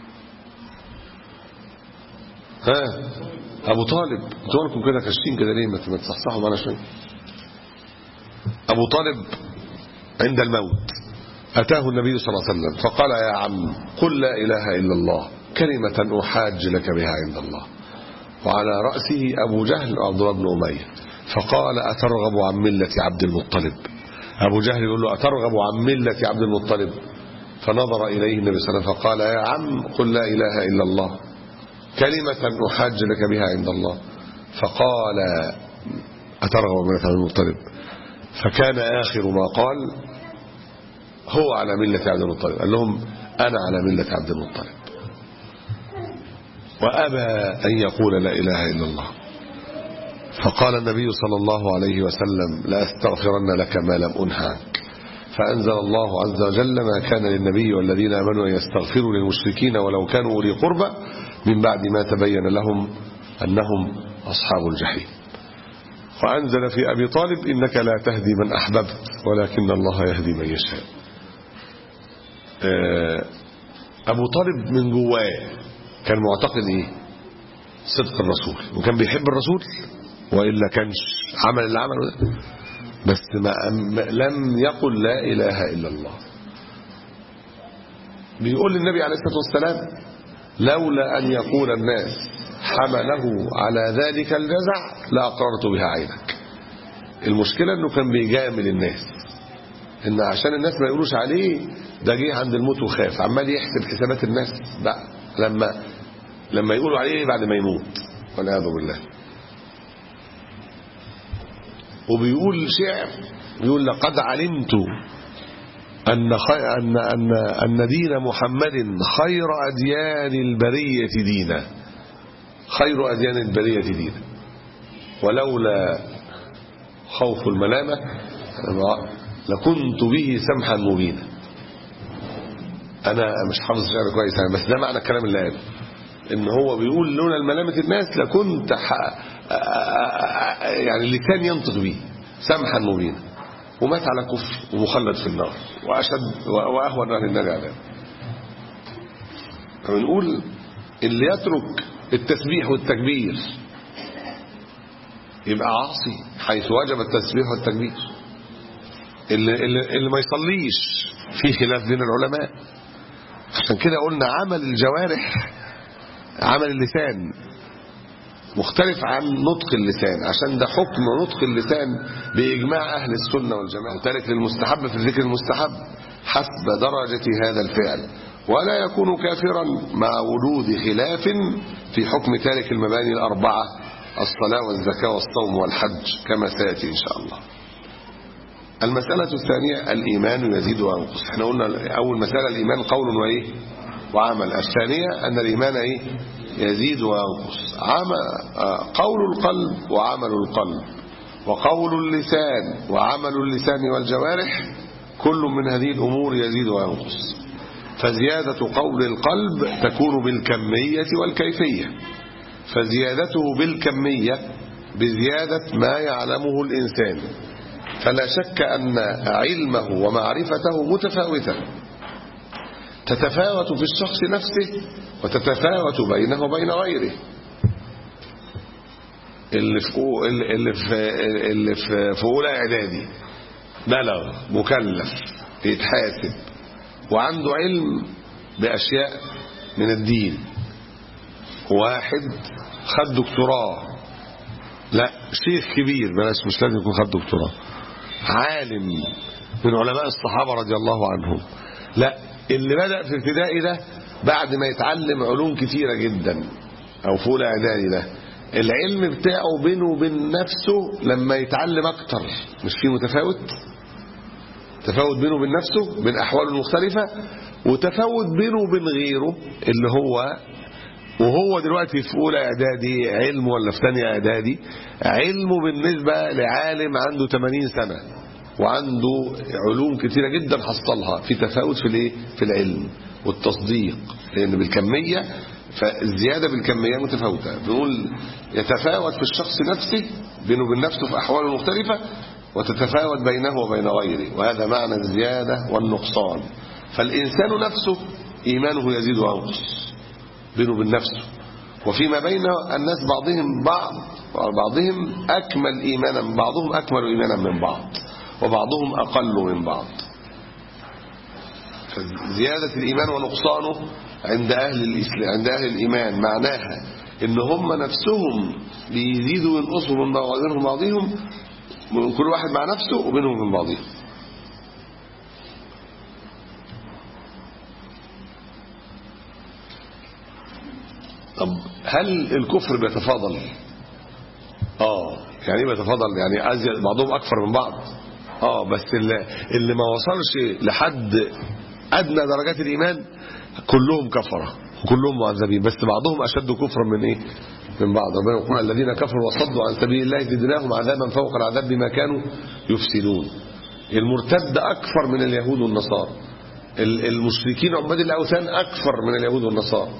ها أبو طالب انتوا لكم كده كاشين كده ليه ما تصحصحوا معانا شويه أبو طالب عند الموت أتاه النبي صلى الله عليه وسلم فقال يا عم قل لا إله إلا الله كلمة أحاج لك بها عند الله وعلى رأسه أبو جهل وعبد الله بن أمية فقال أترغب عن ملة عبد المطلب أبو جهل يقول له أترغب عن ملة عبد المطلب فنظر إليه النبي صلى الله عليه وسلم فقال يا عم قل لا إله إلا الله كلمة أحاج لك بها عند الله فقال أترغب عن ملة عبد المطلب فكان آخر ما قال هو على ملة عبد المطلب قال لهم أنا على ملة عبد المطلب وأبى أن يقول لا إله إلا الله فقال النبي صلى الله عليه وسلم لأستغفرن لك ما لم أنهى عنك فأنزل الله عز وجل ما كان للنبي والذين آمنوا أن يستغفروا للمشركين ولو كانوا أولي قربى من بعد ما تبين لهم أنهم أصحاب الجحيم وأنزل في أبي طالب إنك لا تهدي من أحببت ولكن الله يهدي من يشاء أبو طالب من جواه كان معتقد إيه صدق الرسول وكان بيحب الرسول وإلا كانش عمل اللي عمله ده بس ما لم يقل لا إله إلا الله بيقول للنبي عليه الصلاة والسلام لولا أن يقول الناس حمله على ذلك الجزع لأقررت بها عينك المشكلة أنه كان بيجامل الناس إن عشان الناس ما يقولوش عليه ده جه عند الموت وخاف عمال يحسب حسابات الناس بقى لما لما يقولوا عليه بعد ما يموت والعياذ بالله وبيقول شعر يقول لقد علمت أن, خي... أن, أن, أن دين محمد خير أديان البرية دينا خير أديان البرية دينا ولولا خوف الملامة لكنت به سمحا مبينا أنا مش حافظ شعر كويس بس ده معنى الكلام اللي قاله إن هو بيقول لولا الملامة الناس لكنت ح... يعني لسان ينطق به سمحا مبينا ومات على كفر ومخلد في النار وأشد وأهون أهل النار عذاب فبنقول اللي يترك التسبيح والتكبير يبقى عاصي حيث وجب التسبيح والتكبير اللي, اللي, اللي ما يصليش في خلاف بين العلماء عشان كده قلنا عمل الجوارح عمل اللسان مختلف عن نطق اللسان عشان ده حكم نطق اللسان بإجماع أهل السنة والجماعة وتارك للمستحب في الذكر المستحب حسب درجة هذا الفعل ولا يكون كافرا مع وجود خلاف في حكم تارك المباني الأربعة الصلاة والزكاة والصوم والحج كما سيأتي إن شاء الله المسألة الثانية الإيمان يزيد وينقص احنا قلنا أول مسألة الإيمان قول وإيه وعمل الثانية أن الإيمان إيه يزيد وينقص قول القلب وعمل القلب وقول اللسان وعمل اللسان والجوارح كل من هذه الأمور يزيد وينقص فزيادة قول القلب تكون بالكمية والكيفية فزيادته بالكمية بزيادة ما يعلمه الإنسان فلا شك أن علمه ومعرفته متفاوتة تتفاوت في الشخص نفسه وتتفاوت بينه وبين غيره اللي في اللي في اللي في في اولى اعدادي بلغ مكلف يتحاسب وعنده علم باشياء من الدين واحد خد دكتوراه لا شيخ كبير بلاش مش لازم يكون خد دكتوراه عالم من علماء الصحابه رضي الله عنهم لا اللي بدأ في ابتدائي ده بعد ما يتعلم علوم كتيرة جدا او في اولى اعدادي ده العلم بتاعه بينه وبين نفسه لما يتعلم اكتر مش في متفاوت تفاوت بينه وبين نفسه بين احواله المختلفة وتفاوت بينه وبين غيره اللي هو وهو دلوقتي في اولى اعدادي علم ولا في ثانيه اعدادي علمه بالنسبه لعالم عنده 80 سنه وعنده علوم كتيره جدا حصلها في تفاوت في الايه في العلم والتصديق لان بالكميه فالزياده بالكميه متفاوته بنقول يتفاوت في الشخص نفسه بينه وبين نفسه في احواله المختلفه وتتفاوت بينه وبين غيره وهذا معنى الزياده والنقصان فالانسان نفسه ايمانه يزيد وينقص بينه وبين نفسه وفيما بين الناس بعضهم بعض بعضهم أكمل إيمانا بعضهم أكمل إيمانا من بعض وبعضهم أقل من بعض زيادة الإيمان ونقصانه عند أهل الإسلام عند أهل الإيمان معناها إن هم نفسهم بيزيدوا وينقصوا من بعضهم بعضهم من كل واحد مع نفسه وبينهم من بعضهم طب هل الكفر بيتفاضل اه يعني ايه بيتفاضل يعني ازيد بعضهم اكثر من بعض اه بس اللي, اللي ما وصلش لحد ادنى درجات الايمان كلهم كفره وكلهم معذبين بس بعضهم اشد كفرا من ايه من بعض ربنا يقول الذين كفروا وصدوا عن سبيل الله زدناهم عذابا فوق العذاب بما كانوا يفسدون المرتد اكثر من اليهود والنصارى المشركين عباد الاوثان اكثر من اليهود والنصارى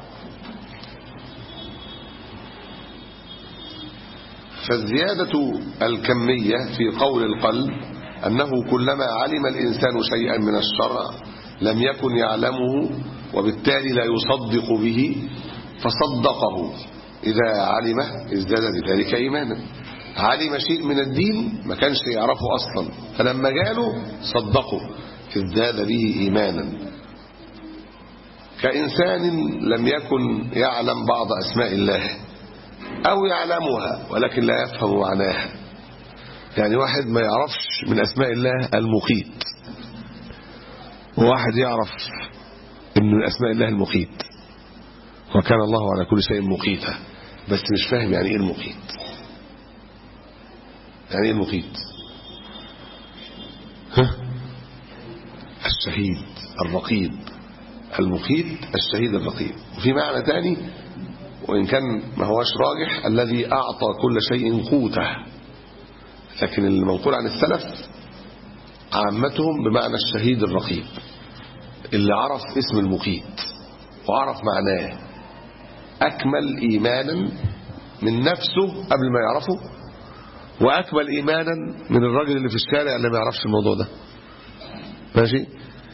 فالزيادة الكمية في قول القلب أنه كلما علم الإنسان شيئا من الشرع لم يكن يعلمه وبالتالي لا يصدق به فصدقه إذا علمه ازداد بذلك إيمانا علم شيء من الدين ما كانش يعرفه أصلا فلما جاله صدقه ازداد به إيمانا كإنسان لم يكن يعلم بعض أسماء الله أو يعلمها ولكن لا يفهم معناها يعني واحد ما يعرفش من أسماء الله المقيت وواحد يعرف إن من أسماء الله المقيت وكان الله على كل شيء مقيتا بس مش فاهم يعني إيه المقيت يعني إيه المقيت ها الشهيد الرقيب المقيت الشهيد الرقيب وفي معنى تاني وإن كان ما هواش راجح الذي أعطى كل شيء قوته لكن المنقول عن السلف عامتهم بمعنى الشهيد الرقيب اللي عرف اسم المقيت وعرف معناه أكمل إيمانا من نفسه قبل ما يعرفه وأكمل إيمانا من الراجل اللي في الشارع اللي ما يعرفش الموضوع ده ماشي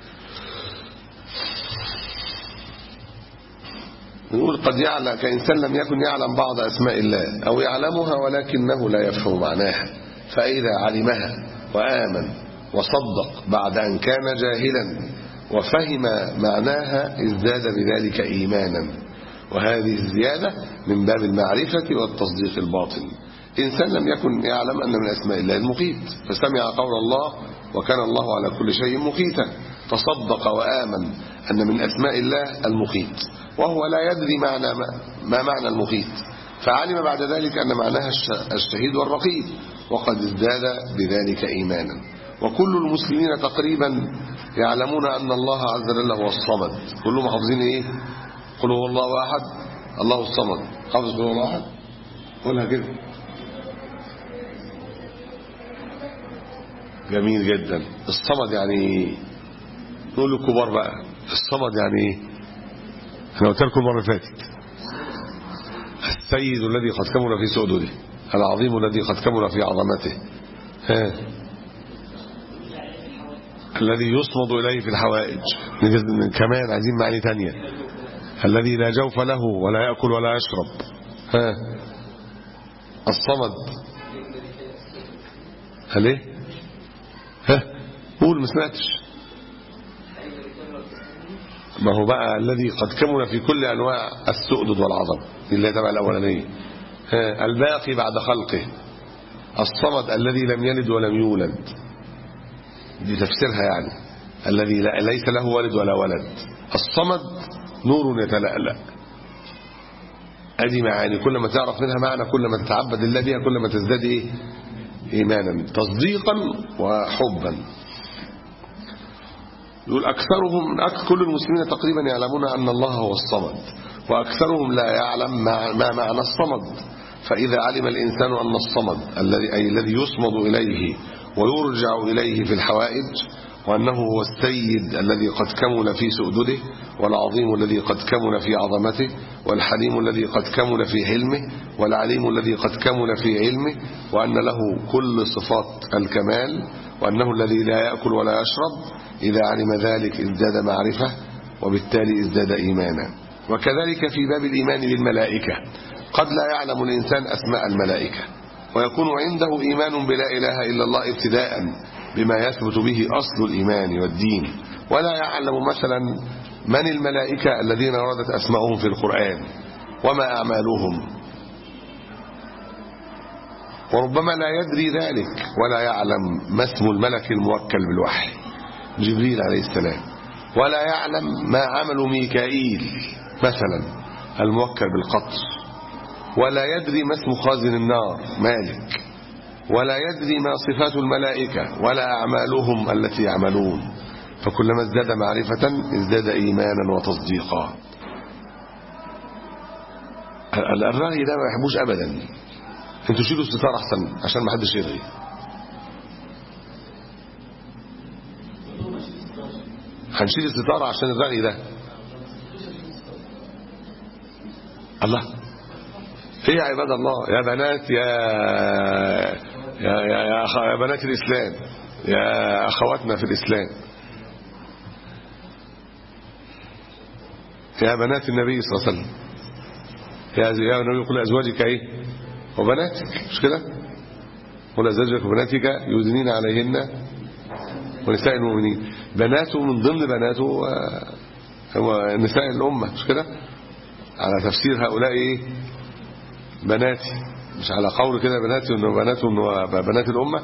نقول قد يعلم كإنسان لم يكن يعلم بعض أسماء الله أو يعلمها ولكنه لا يفهم معناها فإذا علمها وآمن وصدق بعد أن كان جاهلا وفهم معناها ازداد بذلك إيمانا وهذه الزيادة من باب المعرفة والتصديق الباطن إنسان لم يكن يعلم أن من أسماء الله المقيت فسمع قول الله وكان الله على كل شيء مقيتا فصدق وآمن أن من أسماء الله المقيت وهو لا يدري معنى ما, ما معنى المقيت فعلم بعد ذلك أن معناها الشهيد والرقيب وقد ازداد بذلك إيمانا وكل المسلمين تقريبا يعلمون أن الله عز وجل هو الصمد كلهم حافظين إيه قل هو الله أحد الله الصمد حافظ قل هو الله أحد قولها كده جميل جدا الصمد يعني نقول للكبار بقى الصمد يعني ايه انا قلت لكم المره اللي فاتت السيد الذي قد كمل في سؤدده العظيم الذي قد كمل في عظمته ها الذي يصمد اليه في الحوائج كمان عايزين معاني تانية الذي لا جوف له ولا ياكل ولا يشرب ها الصمد هل ايه ها قول ما سمعتش ما هو بقى الذي قد كمل في كل انواع السؤدد والعظم اللي تبع الاولانيه ها الباقي بعد خلقه الصمد الذي لم يلد ولم يولد دي تفسيرها يعني الذي لا- ليس له والد ولا ولد الصمد نور يتلألأ ادي معاني كل ما تعرف منها معنى كل ما تتعبد الله بها كل ما تزداد ايه ايمانا تصديقا وحبا يقول اكثرهم أك- كل المسلمين تقريبا يعلمون ان الله هو الصمد واكثرهم لا يعلم ما ما معنى الصمد فاذا علم الانسان ان الصمد الذي اي الذي يصمد اليه ويرجع اليه في الحوائج وانه هو السيد الذي قد كمل في سؤدده والعظيم الذي قد كمل في عظمته والحليم الذي قد كمل في حلمه والعليم الذي قد كمل في علمه وان له كل صفات الكمال وانه الذي لا ياكل ولا يشرب اذا علم ذلك ازداد معرفه وبالتالي ازداد ايمانا وكذلك في باب الايمان بالملائكه قد لا يعلم الانسان اسماء الملائكه ويكون عنده ايمان بلا اله الا الله ابتداء بما يثبت به اصل الايمان والدين ولا يعلم مثلا من الملائكه الذين وردت اسماءهم في القران وما اعمالهم وربما لا يدري ذلك ولا يعلم ما اسم الملك الموكل بالوحي جبريل عليه السلام ولا يعلم ما عمل ميكائيل مثلا الموكل بالقطر ولا يدري ما اسم خازن النار مالك ولا يدري ما صفات الملائكة ولا أعمالهم التي يعملون فكلما ازداد معرفة ازداد إيمانا وتصديقا ال- الرغي ده ما يحبوش أبدا انتوا شيلوا الستار أحسن عشان ما حدش يرغي هنشيل الستارة عشان الرغي ده الله ايه يا عباد الله يا بنات يا يا يا, يا, أخ... يا بنات الإسلام يا أخواتنا في الإسلام يا بنات النبي صلى الله عليه وسلم يا يا النبي يقول لأزواجك ايه وبناتك مش كده قل أزواجك وبناتك يدنين عليهن ونساء المؤمنين بناته من ضمن بناته آه، هو نساء الأمة مش كده على تفسير هؤلاء ايه بناتي مش على قول كده بناتي انه بناته انه بنات الامه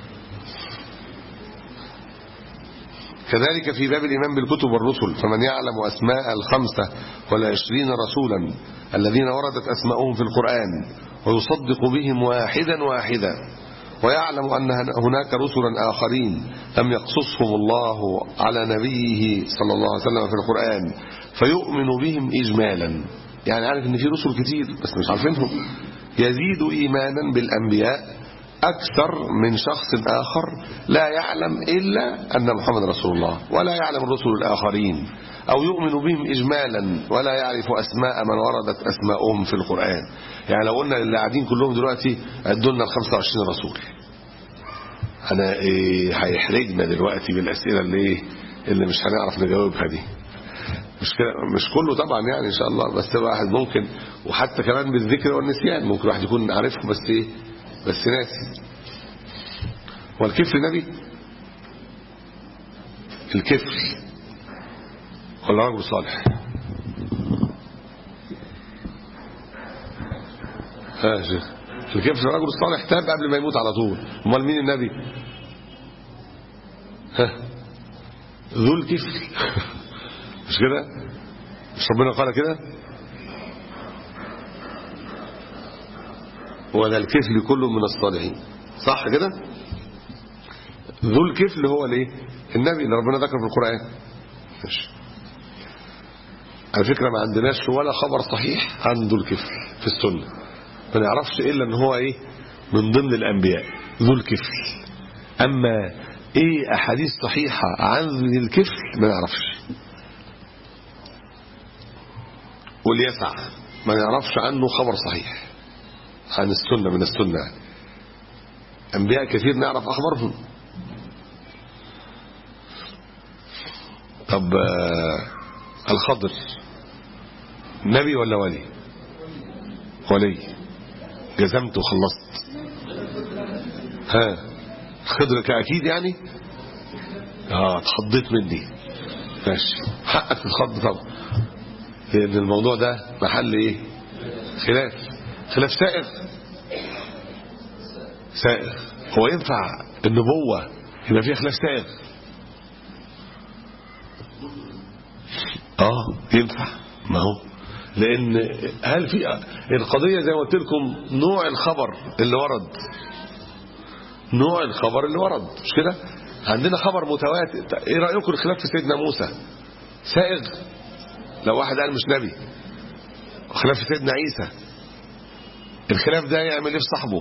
كذلك في باب الإيمان بالكتب والرسل فمن يعلم أسماء الخمسة والعشرين رسولا الذين وردت أسماؤهم في القرآن ويصدق بهم واحدا واحدا ويعلم أن هناك رسلا آخرين لم يقصصهم الله على نبيه صلى الله عليه وسلم في القرآن فيؤمن بهم إجمالا يعني عارف ان في رسل كتير بس مش عارفينهم يزيد إيمانا بالأنبياء أكثر من شخص آخر لا يعلم إلا أن محمد رسول الله ولا يعلم الرسل الآخرين أو يؤمن بهم إجمالا ولا يعرف أسماء من وردت أسماءهم في القرآن يعني لو قلنا اللي قاعدين كلهم دلوقتي أدوا لنا ال 25 رسول أنا إيه هيحرجنا دلوقتي بالأسئلة اللي إيه اللي مش هنعرف نجاوبها دي مش كده مش كله طبعا يعني ان شاء الله بس واحد ممكن وحتى كمان بالذكر والنسيان ممكن واحد يكون عارفهم بس ايه بس ناسي والكفر نبي الكفر ولا رجل صالح ها يا شيخ الكفر الرجل الصالح تاب قبل ما يموت على طول امال مين النبي ها ذو الكفر مش كده مش ربنا قال كده ولا الكفل كله من الصالحين صح كده ذو الكفل هو الايه النبي اللي ربنا ذكر في القرآن ماشي على فكرة ما عندناش ولا خبر صحيح عن ذو الكفل في السنة ما نعرفش إلا ان هو ايه من ضمن الأنبياء ذو الكفل أما ايه أحاديث صحيحة عن ذو الكفل ما نعرفش وليسع ما نعرفش عنه خبر صحيح عن السنة من السنة يعني. أنبياء كثير نعرف أخبارهم طب آه الخضر نبي ولا ولي ولي جزمت وخلصت ها الخضر كأكيد يعني اه اتخضيت مني ماشي حقك تتخض طبعا لأن الموضوع ده محل ايه خلاف خلاف سائغ سائغ هو ينفع النبوة يبقى فيها خلاف سائغ اه ينفع ما هو لان هل في القضيه زي ما قلت لكم نوع الخبر اللي ورد نوع الخبر اللي ورد مش كده عندنا خبر متواتر ايه رايكم الخلاف في سيدنا موسى سائغ لو واحد قال مش نبي خلاف في سيدنا عيسى الخلاف ده يعمل ايه في صاحبه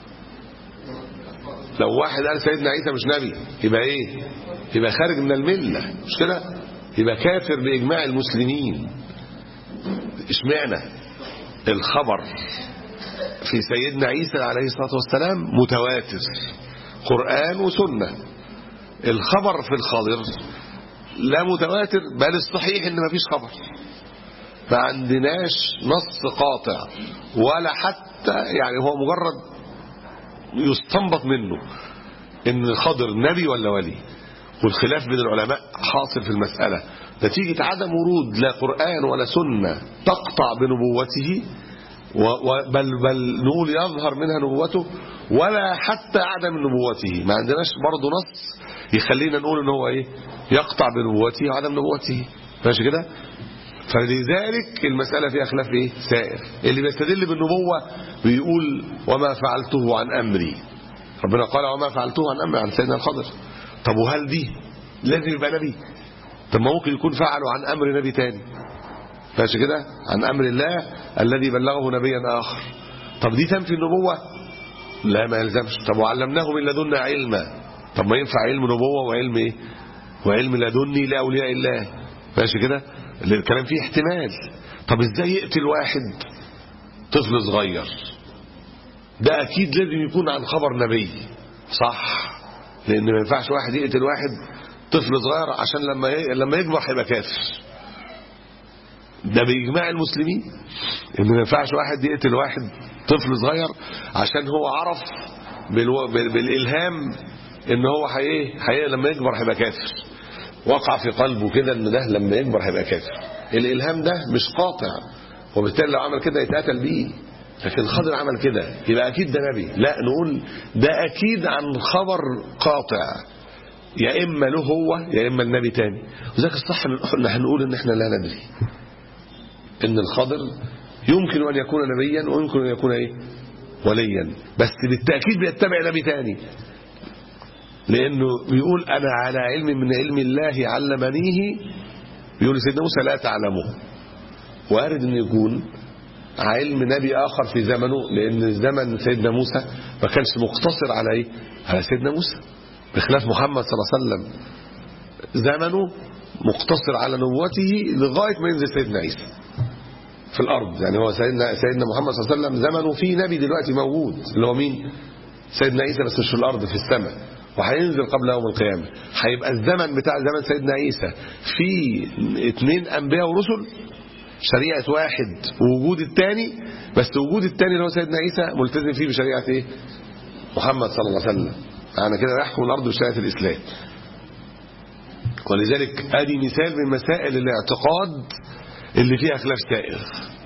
لو واحد قال سيدنا عيسى مش نبي يبقى ايه يبقى خارج من المله مش كده يبقى كافر باجماع المسلمين اشمعنى الخبر في سيدنا عيسى عليه الصلاه والسلام متواتر قران وسنه الخبر في الخضر لا متواتر بل الصحيح ان مفيش خبر ما عندناش نص قاطع ولا حتى يعني هو مجرد يستنبط منه ان الخضر نبي ولا ولي والخلاف بين العلماء حاصل في المسألة نتيجة عدم ورود لا قرآن ولا سنة تقطع بنبوته بل, بل نقول يظهر منها نبوته ولا حتى عدم نبوته ما عندناش برضه نص يخلينا نقول ان هو ايه يقطع بنبوته وعدم نبوته ماشي كده فلذلك المسألة فيها خلاف ايه سائر اللي بيستدل بالنبوة بيقول وما فعلته عن أمري ربنا قال وما فعلته عن أمري عن سيدنا الخضر طب وهل دي لازم يبقى نبي طب ما ممكن يكون فعله عن أمر نبي تاني ماشي كده عن أمر الله الذي بلغه نبيا آخر طب دي تنفي النبوة لا ما يلزمش طب وعلمناه من لدنا علما طب ما ينفع علم نبوة وعلم ايه وعلم لدني لأولياء الله ماشي كده الكلام فيه احتمال طب ازاي يقتل واحد طفل صغير ده اكيد لازم يكون عن خبر نبي صح لان ما ينفعش واحد يقتل واحد طفل صغير عشان لما لما يكبر هيبقى كافر ده باجماع المسلمين ان ما ينفعش واحد يقتل واحد طفل صغير عشان هو عرف بالو... بالالهام ان هو هي حي... لما يكبر هيبقى كافر وقع في قلبه كده ان ده لما يكبر هيبقى كافر الالهام ده مش قاطع وبالتالي لو عمل كده يتقتل بيه لكن خضر عمل كده يبقى اكيد ده نبي لا نقول ده اكيد عن خبر قاطع يا اما له هو يا اما النبي تاني وذلك الصح ان هنقول ان احنا لا ندري ان الخضر يمكن ان يكون نبيا ويمكن ان يكون ايه وليا بس بالتاكيد بيتبع نبي تاني لانه بيقول انا على علم من علم الله علمنيه بيقول سيدنا موسى لا تعلمه وارد ان يكون علم نبي اخر في زمنه لان زمن سيدنا موسى ما كانش مقتصر على ايه على سيدنا موسى بخلاف محمد صلى الله عليه وسلم زمنه مقتصر على نبوته لغايه ما ينزل سيدنا عيسى في الارض يعني هو سيدنا سيدنا محمد صلى الله عليه وسلم زمنه في نبي دلوقتي موجود اللي هو مين سيدنا عيسى بس مش في الارض في السماء وهينزل قبل يوم القيامة هيبقى الزمن بتاع زمن سيدنا عيسى في اثنين أنبياء ورسل شريعة واحد ووجود الثاني بس وجود الثاني اللي هو سيدنا عيسى ملتزم فيه بشريعة ايه محمد صلى الله عليه وسلم يعني كده يحكم الأرض بشريعة الإسلام ولذلك ادي مثال من مسائل الاعتقاد اللي فيها خلاف سائغ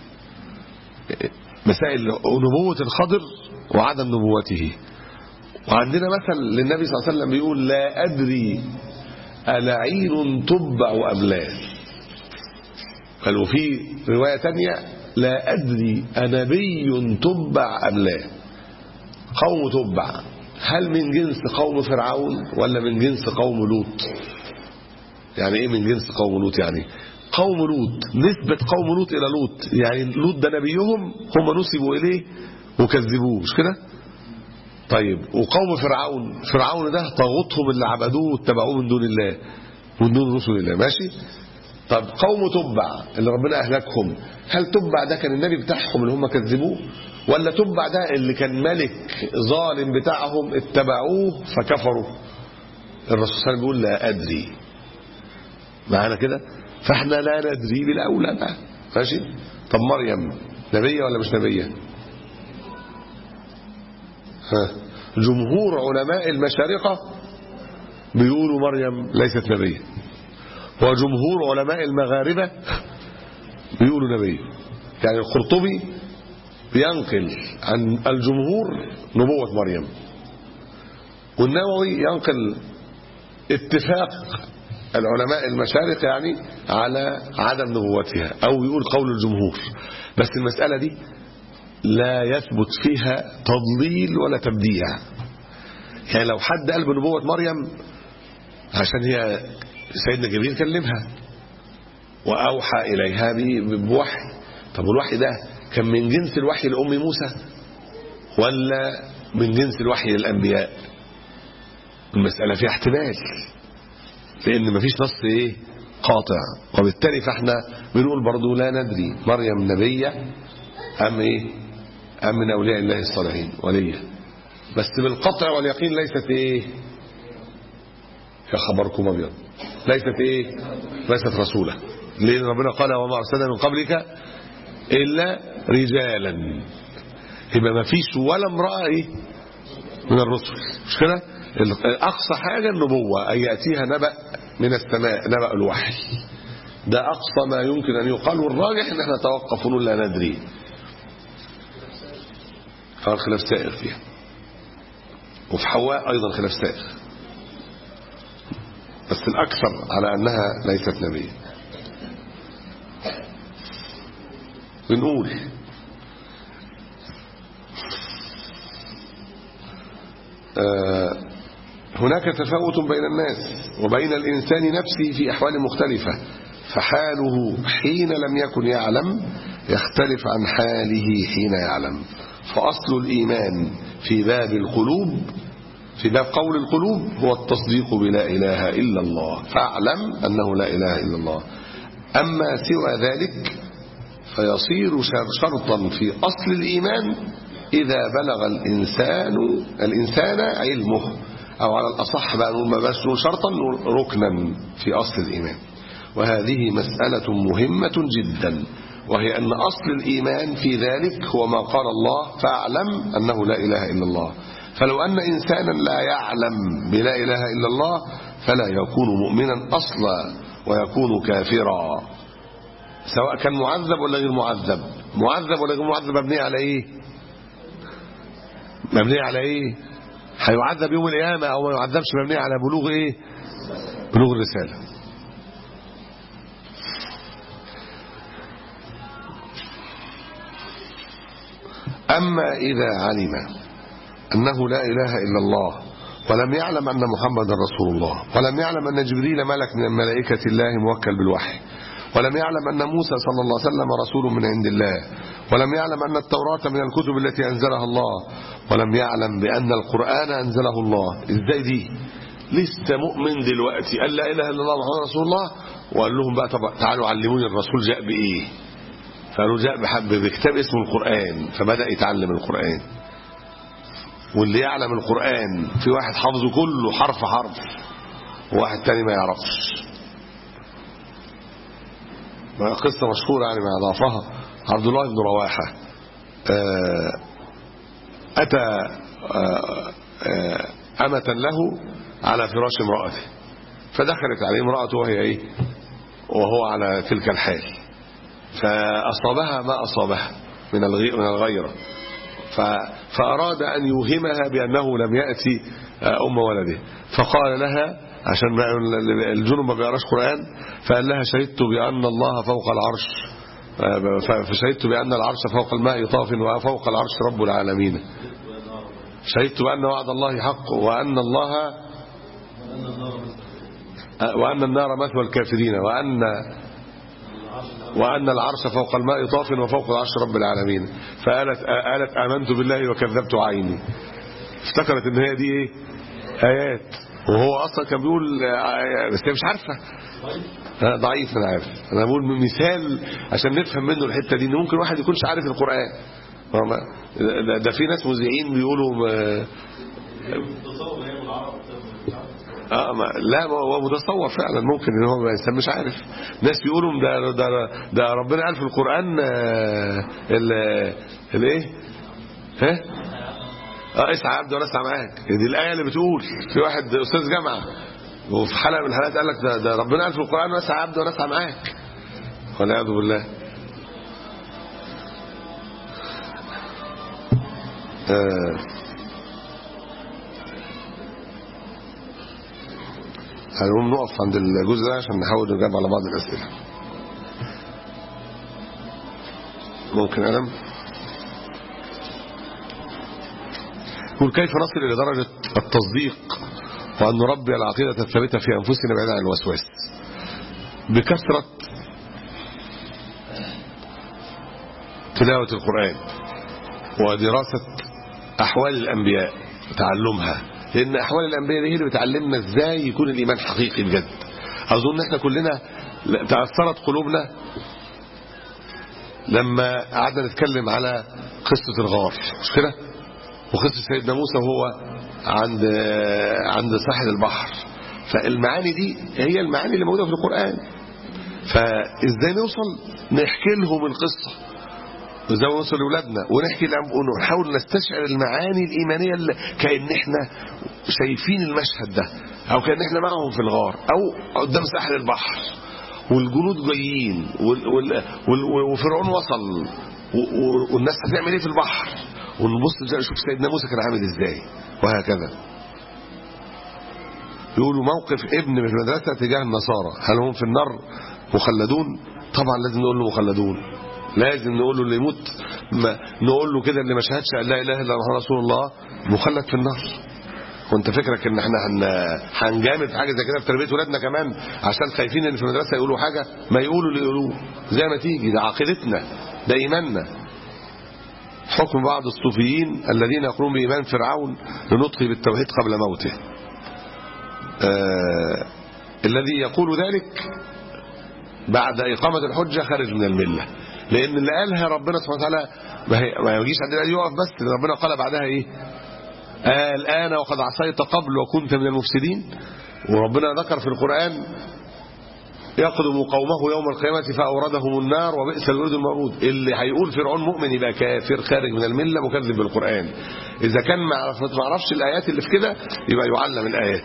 مسائل نبوة الخضر وعدم نبوته وعندنا مثل للنبي صلى الله عليه وسلم بيقول لا أدري ألعين تبع أم لا قال وفي رواية تانية لا أدري أنبي تبع أم لا قوم تبع هل من جنس قوم فرعون ولا من جنس قوم لوط يعني ايه من جنس قوم لوط يعني قوم لوط نسبة قوم لوط إلى لوط يعني لوط ده نبيهم هم نسبوا إليه وكذبوه مش كده طيب وقوم فرعون فرعون ده طاغوتهم اللي عبدوه واتبعوه من دون الله من دون رسل الله ماشي طب قوم تبع اللي ربنا اهلكهم هل تبع ده كان النبي بتاعهم اللي هم كذبوه ولا تبع ده اللي كان ملك ظالم بتاعهم اتبعوه فكفروا الرسول صلى الله عليه وسلم بيقول لا ادري معانا كده فاحنا لا ندري بالاولى بقى ماشي طب مريم نبيه ولا مش نبيه ها جمهور علماء المشارقة بيقولوا مريم ليست نبية وجمهور علماء المغاربة بيقولوا نبية يعني القرطبي بينقل عن الجمهور نبوة مريم والنووي ينقل اتفاق العلماء المشارق يعني على عدم نبوتها أو يقول قول الجمهور بس المسألة دي لا يثبت فيها تضليل ولا تبديع يعني لو حد قال بنبوة مريم عشان هي سيدنا جبريل كلمها وأوحى إليها بوحي طب والوحي ده كان من جنس الوحي لأم موسى ولا من جنس الوحي للأنبياء المسألة فيها احتمال لأن مفيش نص إيه قاطع وبالتالي فاحنا بنقول برضو لا ندري مريم نبية أم إيه أم من أولياء الله الصالحين ولية بس بالقطع واليقين ليست إيه يا خبركم أبيض ليست إيه ليست رسولة لأن ربنا قال وما أرسلنا من قبلك إلا رجالا يبقى ما فيش ولا امرأة إيه من الرسل مش كده أقصى حاجة النبوة أن يأتيها نبأ من السماء نبأ الوحي ده أقصى ما يمكن أن يقال والراجح أن احنا نتوقف ونقول لا ندري فالخلاف سائر فيها وفي حواء أيضا خلاف سائر بس الأكثر على أنها ليست نبيا بنقول آه هناك تفاوت بين الناس وبين الإنسان نفسه في أحوال مختلفة فحاله حين لم يكن يعلم يختلف عن حاله حين يعلم فأصل الإيمان في باب القلوب في باب قول القلوب هو التصديق بلا إله إلا الله فاعلم أنه لا إله إلا الله أما سوى ذلك فيصير شرطا في أصل الإيمان إذا بلغ الإنسان الإنسان علمه أو على الأصح بقى نقول ما بس شرطا ركنا في أصل الإيمان وهذه مسألة مهمة جدا وهي أن أصل الإيمان في ذلك هو ما قال الله فاعلم أنه لا إله إلا الله فلو أن إنسانا لا يعلم بلا إله إلا الله فلا يكون مؤمنا أصلا ويكون كافرا سواء كان معذب ولا غير معذب معذب ولا غير معذب مبني على إيه مبني على إيه هيعذب يوم القيامة أو ما يعذبش مبني على بلوغ إيه بلوغ الرسالة أما إذا علم أنه لا إله إلا الله ولم يعلم أن محمد رسول الله ولم يعلم أن جبريل ملك من ملائكة الله موكل بالوحي ولم يعلم أن موسى صلى الله عليه وسلم رسول من عند الله ولم يعلم أن التوراة من الكتب التي أنزلها الله ولم يعلم بأن القرآن أنزله الله إزاي دي لسه مؤمن دلوقتي قال لا إله إلا الله محمد رسول الله وقال لهم بقى طب تعالوا علموني الرسول جاء بإيه فقالوا جاء بحب بكتاب اسمه القرآن فبدأ يتعلم القرآن واللي يعلم القرآن في واحد حافظه كله حرف حرف وواحد تاني ما يعرفش قصة مشهورة يعني ما أضافها عبد الله بن رواحة أتى أمة له على فراش امرأته فدخلت عليه امرأته وهي إيه وهو على تلك الحال فأصابها ما أصابها من من الغيرة فأراد أن يوهمها بأنه لم يأتي أم ولده فقال لها عشان الجنوب ما بيقراش قرآن فقال لها شهدت بأن الله فوق العرش فشهدت بأن العرش فوق الماء طاف وفوق العرش رب العالمين شهدت بأن وعد الله حق وأن الله وأن النار مثوى الكافرين وأن وأن العرش فوق الماء طاف وفوق العرش رب العالمين فقالت قالت آمنت بالله وكذبت عيني افتكرت ان هي دي ايه آيات وهو أصلا كان بيقول بس هي مش عارفة ضعيف أنا عارف أنا بقول مثال عشان نفهم منه الحتة دي إن ممكن واحد يكونش عارف القرآن ده في ناس مذيعين بيقولوا آه ما لا هو متصور فعلا ممكن ان هو الانسان مش عارف ناس بيقولوا ده ده ده ربنا قال في القران ال الايه ها اه اسعى عبد ولا اسعى معاك دي الايه اللي بتقول في واحد استاذ جامعه وفي حلقه من الحلقات قال لك ده, ده ربنا قال في القران واسعى عبد ولا اسعى معاك والعياذ بالله آه هنقوم نقف عند الجزء ده عشان نحاول نجاوب على بعض الأسئلة ممكن ألم يقول كيف نصل إلى درجة التصديق وأن نربي العقيدة الثابتة في أنفسنا بعيدا عن الوسواس بكثرة تلاوة القرآن ودراسة أحوال الأنبياء تعلمها لأن أحوال الأنبياء دي هي اللي بتعلمنا إزاي يكون الإيمان حقيقي بجد أظن إحنا كلنا تأثرت قلوبنا لما قعدنا نتكلم على قصة الغار مش كده وقصة سيدنا موسى وهو عند عند ساحل البحر فالمعاني دي هي المعاني اللي موجودة في القرآن فإزاي نوصل نحكي لهم القصة وزي ما نوصل لأولادنا ونحكي لهم ونحاول نستشعر المعاني الإيمانية اللي كأن احنا شايفين المشهد ده أو كأن احنا معهم في الغار أو قدام ساحل البحر والجنود جايين وال- وال- وال- وفرعون وصل و- و- والناس هتعمل ايه في البحر ونبص نلاقي- نشوف سيدنا موسى كان عامل ازاي وهكذا يقولوا موقف ابن في المدرسة تجاه النصارى هل هم في النار مخلدون طبعا لازم نقول له مخلدون لازم نقول له اللي يموت ما نقول له كده اللي ما شهدش ان لا اله الا الله رسول الله مخلد في النار وانت فكرك ان احنا هن... هنجامد في حاجه زي كده في تربيه ولادنا كمان عشان خايفين ان في المدرسه يقولوا حاجه ما يقولوا اللي يقولوه زي ما تيجي ده عقيدتنا ده ايماننا حكم بعض الصوفيين الذين يقولون بايمان فرعون لنطقه بالتوحيد قبل موته آه الذي يقول ذلك بعد إقامة الحجة خارج من الملة لأن اللي قالها ربنا سبحانه وتعالى ما هي- ما يجيش عندنا يقف بس لأن ربنا قال بعدها إيه آه الآن وقد عصيت قبل وكنت من المفسدين وربنا ذكر في القرآن يقدم قومه يوم القيامة فأوردهم النار وبئس الورد المورود اللي هيقول فرعون مؤمن يبقى كافر خارج من الملة مكذب بالقرآن إذا كان ما عرف- ما عرفش الآيات اللي في كده يبقى يعلم الآيات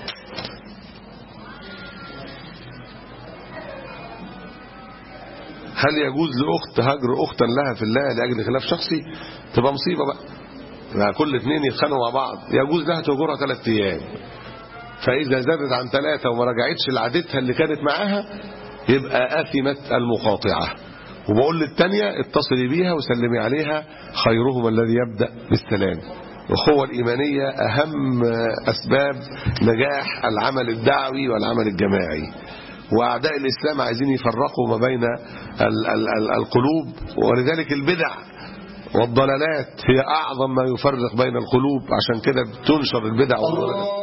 هل يجوز لأخت هجر أختا لها في الله لأجل خلاف شخصي تبقى مصيبة بقى مع كل اثنين يتخانقوا مع بعض يجوز لها تهجرها ثلاث أيام فإذا زادت عن ثلاثة وما رجعتش لعادتها اللي كانت معاها يبقى أثمت المقاطعة وبقول للتانية اتصلي بيها وسلمي عليها خيرهم الذي يبدأ بالسلام الأخوة الإيمانية أهم أسباب نجاح العمل الدعوي والعمل الجماعي وأعداء الإسلام عايزين يفرقوا ما بين ال ال ال القلوب ولذلك البدع والضلالات هي أعظم ما يفرق بين القلوب عشان كده بتنشر البدع والضلالات